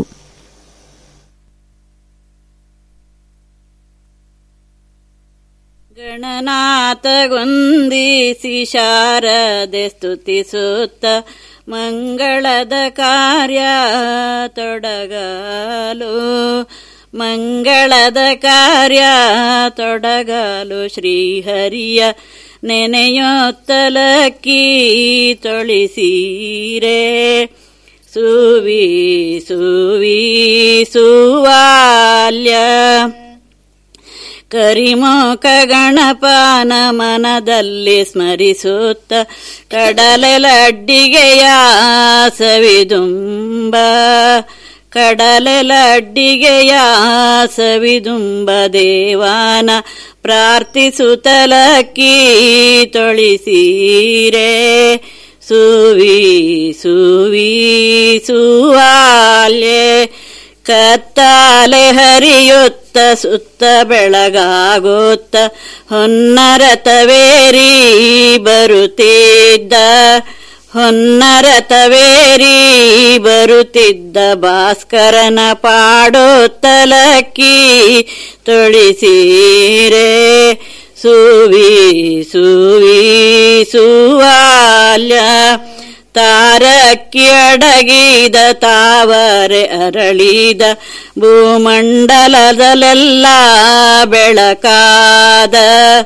ಗಣನಾಥಗೊಂದಿಸಿ ಶಾರದೆ ಸ್ತುತಿಸುತ್ತ ಮಂಗಳದ ಕಾರ್ಯ ತೊಡಗಲು ಮಂಗಳದ ಕಾರ್ಯ ತೊಡಗಲು ಶ್ರೀಹರಿಯ ನೆನೆಯೊತ್ತಲಕ್ಕಿ ತೊಳಿಸೀರೆ ಸುವಿ ಸುವಿ ಸುವಾಲ್ಯ ಕರಿಮೋಕ ಗಣಪನ ಮನದಲ್ಲಿ ಸ್ಮರಿಸುತ್ತ ಕಡಲೆಲಡ್ಡಿಗೆಯ ಸವಿದುಂಬ ಕಡಲೆಲಡ್ಡಿಗೆಯ ಸವಿದುಂಬ ದೇವಾನ ಪ್ರಾರ್ಥಿಸುತ್ತಲಕ್ಕಿ ತೊಳಿಸೀರೆ ಸುವಿ ಸುವಿ ಸುವಾಲ್ಯೆ ಕತ್ತಾಲೆ ಹರಿಯುತ್ತ ಸುತ್ತ ಬೆಳಗಾಗುತ್ತ ಹೊನ್ನರತವೇರಿ ಬರುತ್ತಿದ್ದ ಹೊನ್ನರತವೇರಿ ಬರುತ್ತಿದ್ದ ಭಾಸ್ಕರನ ಪಾಡೋತ್ತಲಕ್ಕಿ ತೊಳಿಸೀರೆ ಸುವಿ ಸುವಿ ಸುವಾಲ್ಯ ತಾರಕ್ಕಿ ಅಡಗಿದ ತಾವರೆ ಅರಳಿದ ಭೂಮಂಡಲದಲ್ಲೆಲ್ಲ ಬೆಳಕಾದ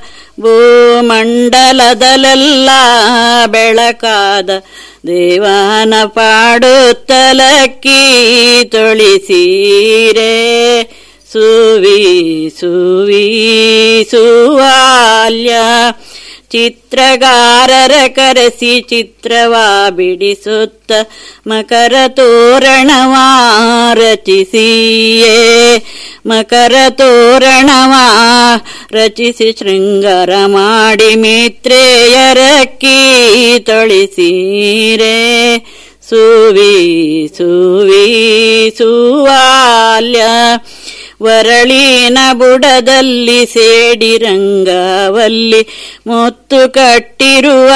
ಭೂಮಂಡಲದಲ್ಲೆಲ್ಲ ಬೆಳಕಾದ ದೇವನ ಪಾಡುತ್ತಲಕ್ಕಿ ತೊಳಿಸೀರೆ ಸುವಿ ಸುವಿ ಸುವಾಲ್ಯ ಚಿತ್ರಗಾರರ ಕರೆಸಿ ಚಿತ್ರವ ಬಿಡಿಸುತ್ತ ಮಕರ ತೋರಣವ ರಚಿಸಿಯೇ ಮಕರ ತೋರಣವ ರಚಿಸಿ ಶೃಂಗಾರ ಮಾಡಿ ಮಿತ್ರೇಯರಕ್ಕಿ ತೊಳಿಸೀರೆ ಸುವಿ ಸುವಿ ಸುವಾಲ್ಯ ವರಳಿನ ಬುಡದಲ್ಲಿ ಸೇಡಿರಂಗವಲ್ಲಿ ಮುತ್ತು ಕಟ್ಟಿರುವ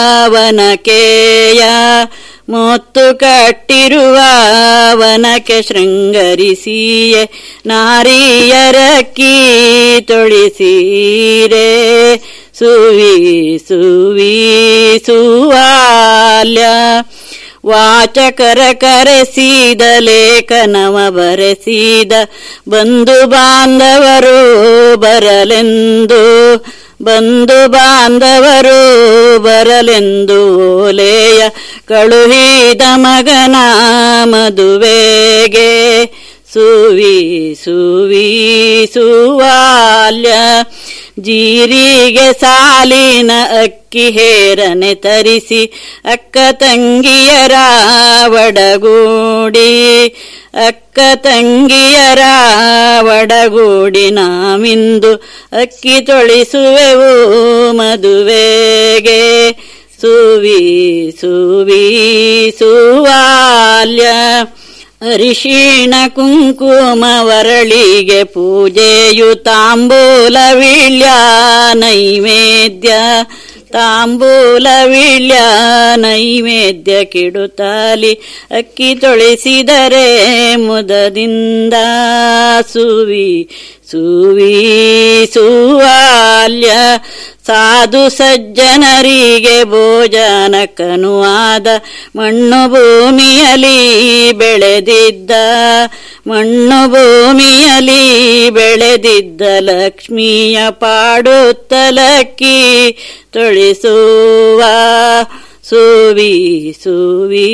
ವನಕೆಯ ಮುತ್ತು ಕಟ್ಟಿರುವ ವನಕ್ಕೆ ಶೃಂಗರಿಸಿಯೇ ನಾರಿಯರಕ್ಕಿ ತೊಳಿಸೀರೆ ಸುವಿ ಸುವಿ ಸುವಾಲ್ಯ ವಾಚಕರ ಕರೆಸಿದ ಲೇಖನವ ಬರೆಸಿದ ಬಂಧು ಬಾಂಧವರು ಬರಲೆಂದು ಬಂಧು ಬಾಂಧವರು ಬರಲೆಂದು ಓಲೆಯ ಕಳುಹಿದ ಮಗನ ಮದುವೆಗೆ ಸುವಿ ಸುವಿ ಸುವಾಲ್ಯ ಜೀರಿಗೆ ಸಾಲಿನ ಅಕ್ಕಿ ಹೇರನೆ ತರಿಸಿ ಅಕ್ಕ ತಂಗಿಯರ ಒಡಗೂಡಿ ಅಕ್ಕ ತಂಗಿಯರ ಒಡಗೂಡಿ ನಾವಿಂದು ಅಕ್ಕಿ ತೊಳಿಸುವೆವು ಮದುವೆಗೆ ಸುವಿ ಸುವಿ ಸುವಾಲ್ಯ ಅರಿಶಿಣ ಕುಂಕುಮ ವರಳಿಗೆ ಪೂಜೆಯು ತಾಂಬೂಲ ವಿಳ್ಯ ನೈವೇದ್ಯ ತಾಂಬೂಲ ವಿಳ್ಯ ನೈವೇದ್ಯ ಕಿಡುತ್ತಾಲಿ ಅಕ್ಕಿ ತೊಳಿಸಿದರೆ ಮುದದಿಂದ ಸುವಿ ಸುವಿ ಸುವಾಲ್ಯ ಸಾಧು ಸಜ್ಜನರಿಗೆ ಭೋಜನಕ್ಕನುವಾದ ಮಣ್ಣು ಭೂಮಿಯಲಿ ಬೆಳೆದಿದ್ದ ಮಣ್ಣು ಭೂಮಿಯಲಿ ಬೆಳೆದಿದ್ದ ಲಕ್ಷ್ಮಿಯ ಪಾಡುತ್ತಲಕ್ಕಿ ತೊಳಿಸುವ ಸುವಿ ಸುವಿ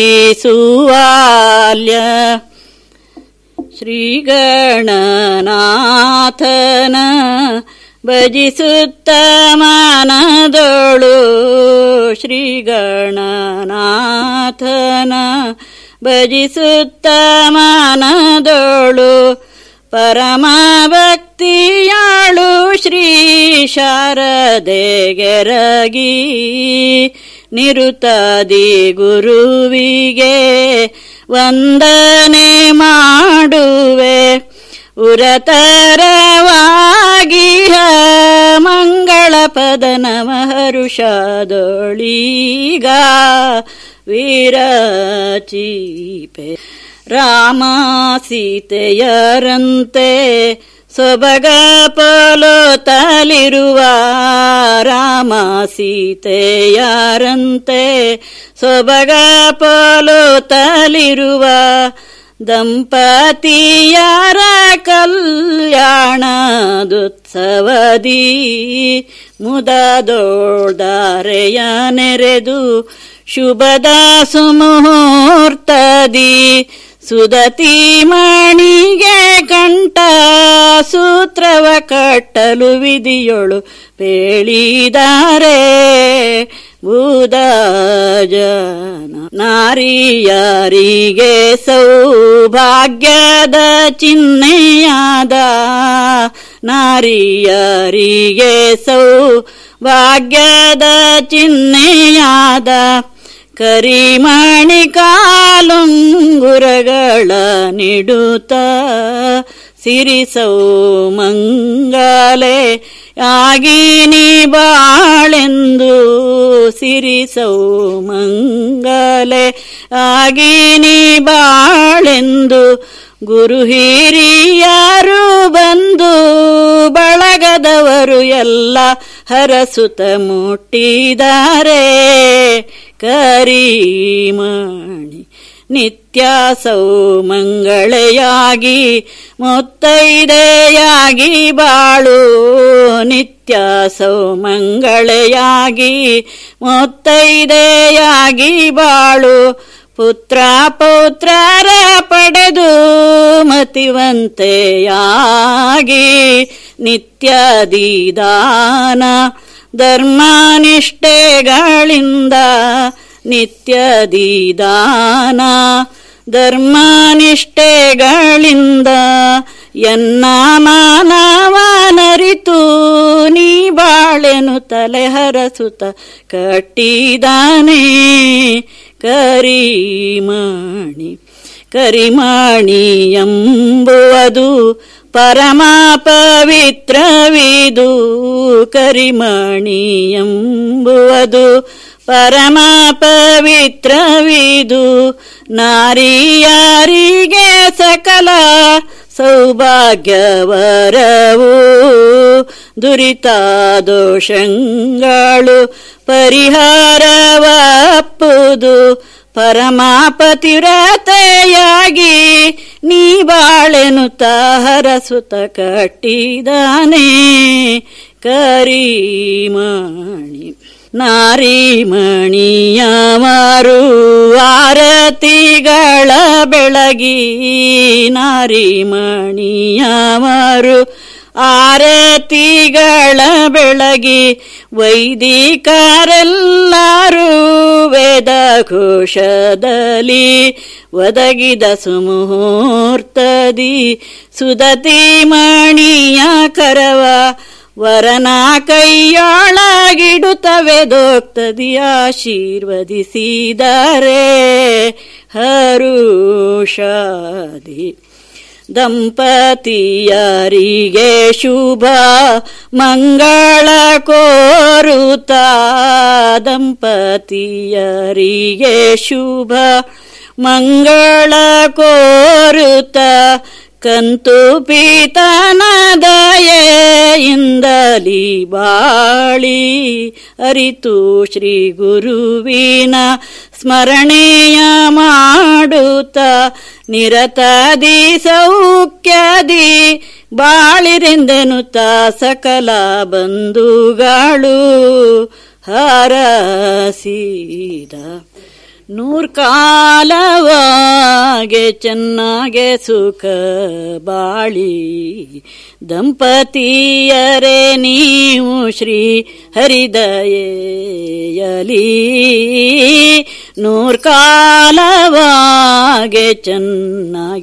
ಸುವಾಲ್ಯ ಶ್ರೀಗಣನಾಥನ ಭಜಿಸುತ್ತ ಮಾನದೋಳು ಶ್ರೀಗಣನಾಥನ ಭಜಿಸುತ್ತ ಮಾನದೋಳು ಪರಮ ಭಕ್ತಿಯಾಳು ಶ್ರೀ ಶಾರದೆಗೆರಗಿ ನಿರುತಾದಿ ಗುರುವಿಗೆ ವಂದನೆ ಮಾಡುವೆ ಉರತರವಾಗಿ ಮಂಗಳ ಪದನವ ಹರುಷದೊಳೀಗ ವೀರಚೀಪೆ ರಾಮ ಸೀತೆಯರಂತೆ ಸೊಬಗ ಪೋಲೋತಲಿರುವ ರಾಮ ಸೀತೆಯರಂತೆ ಸೊಬಗ ಪೋಲೋತಲಿರುವ ದಂಪತಿಯರ ಕಲ್ಯಾಣದುತ್ಸವದಿ ಮುದದೋಳ್ದಾರೆಯ ನೆರೆದು ಶುಭದ ಸುಮುಹೂರ್ತದಿ ಸುದತಿ ಮಣಿಗೆ ಕಂಠ ಸೂತ್ರವ ಕಟ್ಟಲು ವಿಧಿಯೊಳು ಪೇಳಿದಾರೆ ಬೂದ ಜನ ನಾರಿಯರಿಗೆ ಸೌಭಾಗ್ಯದ ಚಿಹ್ನೆಯಾದ ನಾರಿಯರಿಗೆ ಸೌಭಾಗ್ಯದ ಚಿಹ್ನೆಯಾದ ಕರಿಮಣಿ ಕಾಲುಂಗುರಗಳ ನಿಡುತ್ತ ಸಿರಿಸೌ ಮಂಗಲೆ ಆಗಿನಿ ಬಾಳೆಂದು ಸಿರಿಸೌ ಮಂಗಲೆ ಆಗಿನಿ ಬಾಳೆಂದು ಗುರು ಹಿರಿಯರು ಬಂದು ಬಳಗದವರು ಎಲ್ಲ ಹರಸುತ ಮುಟ್ಟಿದ್ದಾರೆ ಕರಿಮಣಿ ನಿತ್ಯ ಸೌಮಂಗಳೆಯಾಗಿ ಮುತ್ತೈದೆಯಾಗಿ ಬಾಳು ನಿತ್ಯ ಸೌಮಂಗಳೆಯಾಗಿ ಮುತ್ತೈದೆಯಾಗಿ ಬಾಳು ಪುತ್ರ ಪೌತ್ರರ ಪಡೆದು ಮತಿವಂತೆಯಾಗಿ ನಿತ್ಯದಿ ದಾನ ಧರ್ಮನಿಷ್ಠೆಗಳಿಂದ ನಿತ್ಯದಿ ದಾನ ಧರ್ಮನಿಷ್ಠೆಗಳಿಂದ ಎನ್ನ ಮಾನವನರಿತು ನೀ ಬಾಳೆನು ತಲೆ ಹರಸುತ್ತ ಕಟ್ಟಿದಾನೆ ಕರಿಮಣಿ ಕರಿಮಣಿ ಎಂಬುವುದು ಪರಮ ಪವಿತ್ರವಿದು ಕರಿಮಣಿ ಎಂಬುವುದು ಪರಮ ಪವಿತ್ರವಿದು ನಾರಿಯರಿಗೆ ಸಕಲ ಸೌಭಾಗ್ಯವರವು ದುರಿತ ದೋಷಗಳು ಪರಿಹಾರವಪ್ಪುದು ಪರಮಾಪತಿವ್ರತೆಯಾಗಿ ನೀ ಬಾಳೆನು ಹರಸುತ ಕಟ್ಟಿದಾನೆ ಕರಿಮಣಿ ನಾರಿಮಣಿಯವರು ಆರತಿಗಳ ಬೆಳಗಿ ನಾರಿಮಣಿಯವರು ಆರತಿಗಳ ಬೆಳಗಿ ವೈದಿಕರೆಲ್ಲರೂ ವೇದ ಕೋಶದಲ್ಲಿ ಒದಗಿದ ಸುಮುಹೂರ್ತದಿ ಸುದತಿ ಮಣಿಯ ಕರವ ವರನ ಕೈಯೊಳಗಿಡುತ್ತವೆ ದೋಕ್ತದಿ ಆಶೀರ್ವದಿಸಿದರೆ ಹರುಷಾದಿ ದಂಪತಿಯರಿಗೆ ಶುಭ ಮಂಗಳ ಕೋರುತ್ತ ದಂಪತಿಯರಿಗೆ ಶುಭ ಮಂಗಳ ಕೋರುತ್ತ ಕಂತು ಪೀತನ ದಯೆಯಿಂದಲಿ ಬಾಳಿ ಅರಿತು ಶ್ರೀ ಗುರುವಿನ ಸ್ಮರಣೆಯ ಮಾಡುತ್ತ ನಿರತದಿ ಸೌಖ್ಯದಿ ಬಾಳಿರೆಂದೆನುತ್ತ ಸಕಲ ಬಂಧುಗಳು ಹರಸಿದ ನೂರ್ ಕಾಲವಾಗೆ ಚೆನ್ನಾಗೆ ಸುಖ ಬಾಳಿ ದಂಪತಿಯರೇ ನೀವು ಶ್ರೀ ಹರಿದಯಲಿ ನೂರ್ ಕಾಲವಾಗೆ ಚೆನ್ನಾಗಿ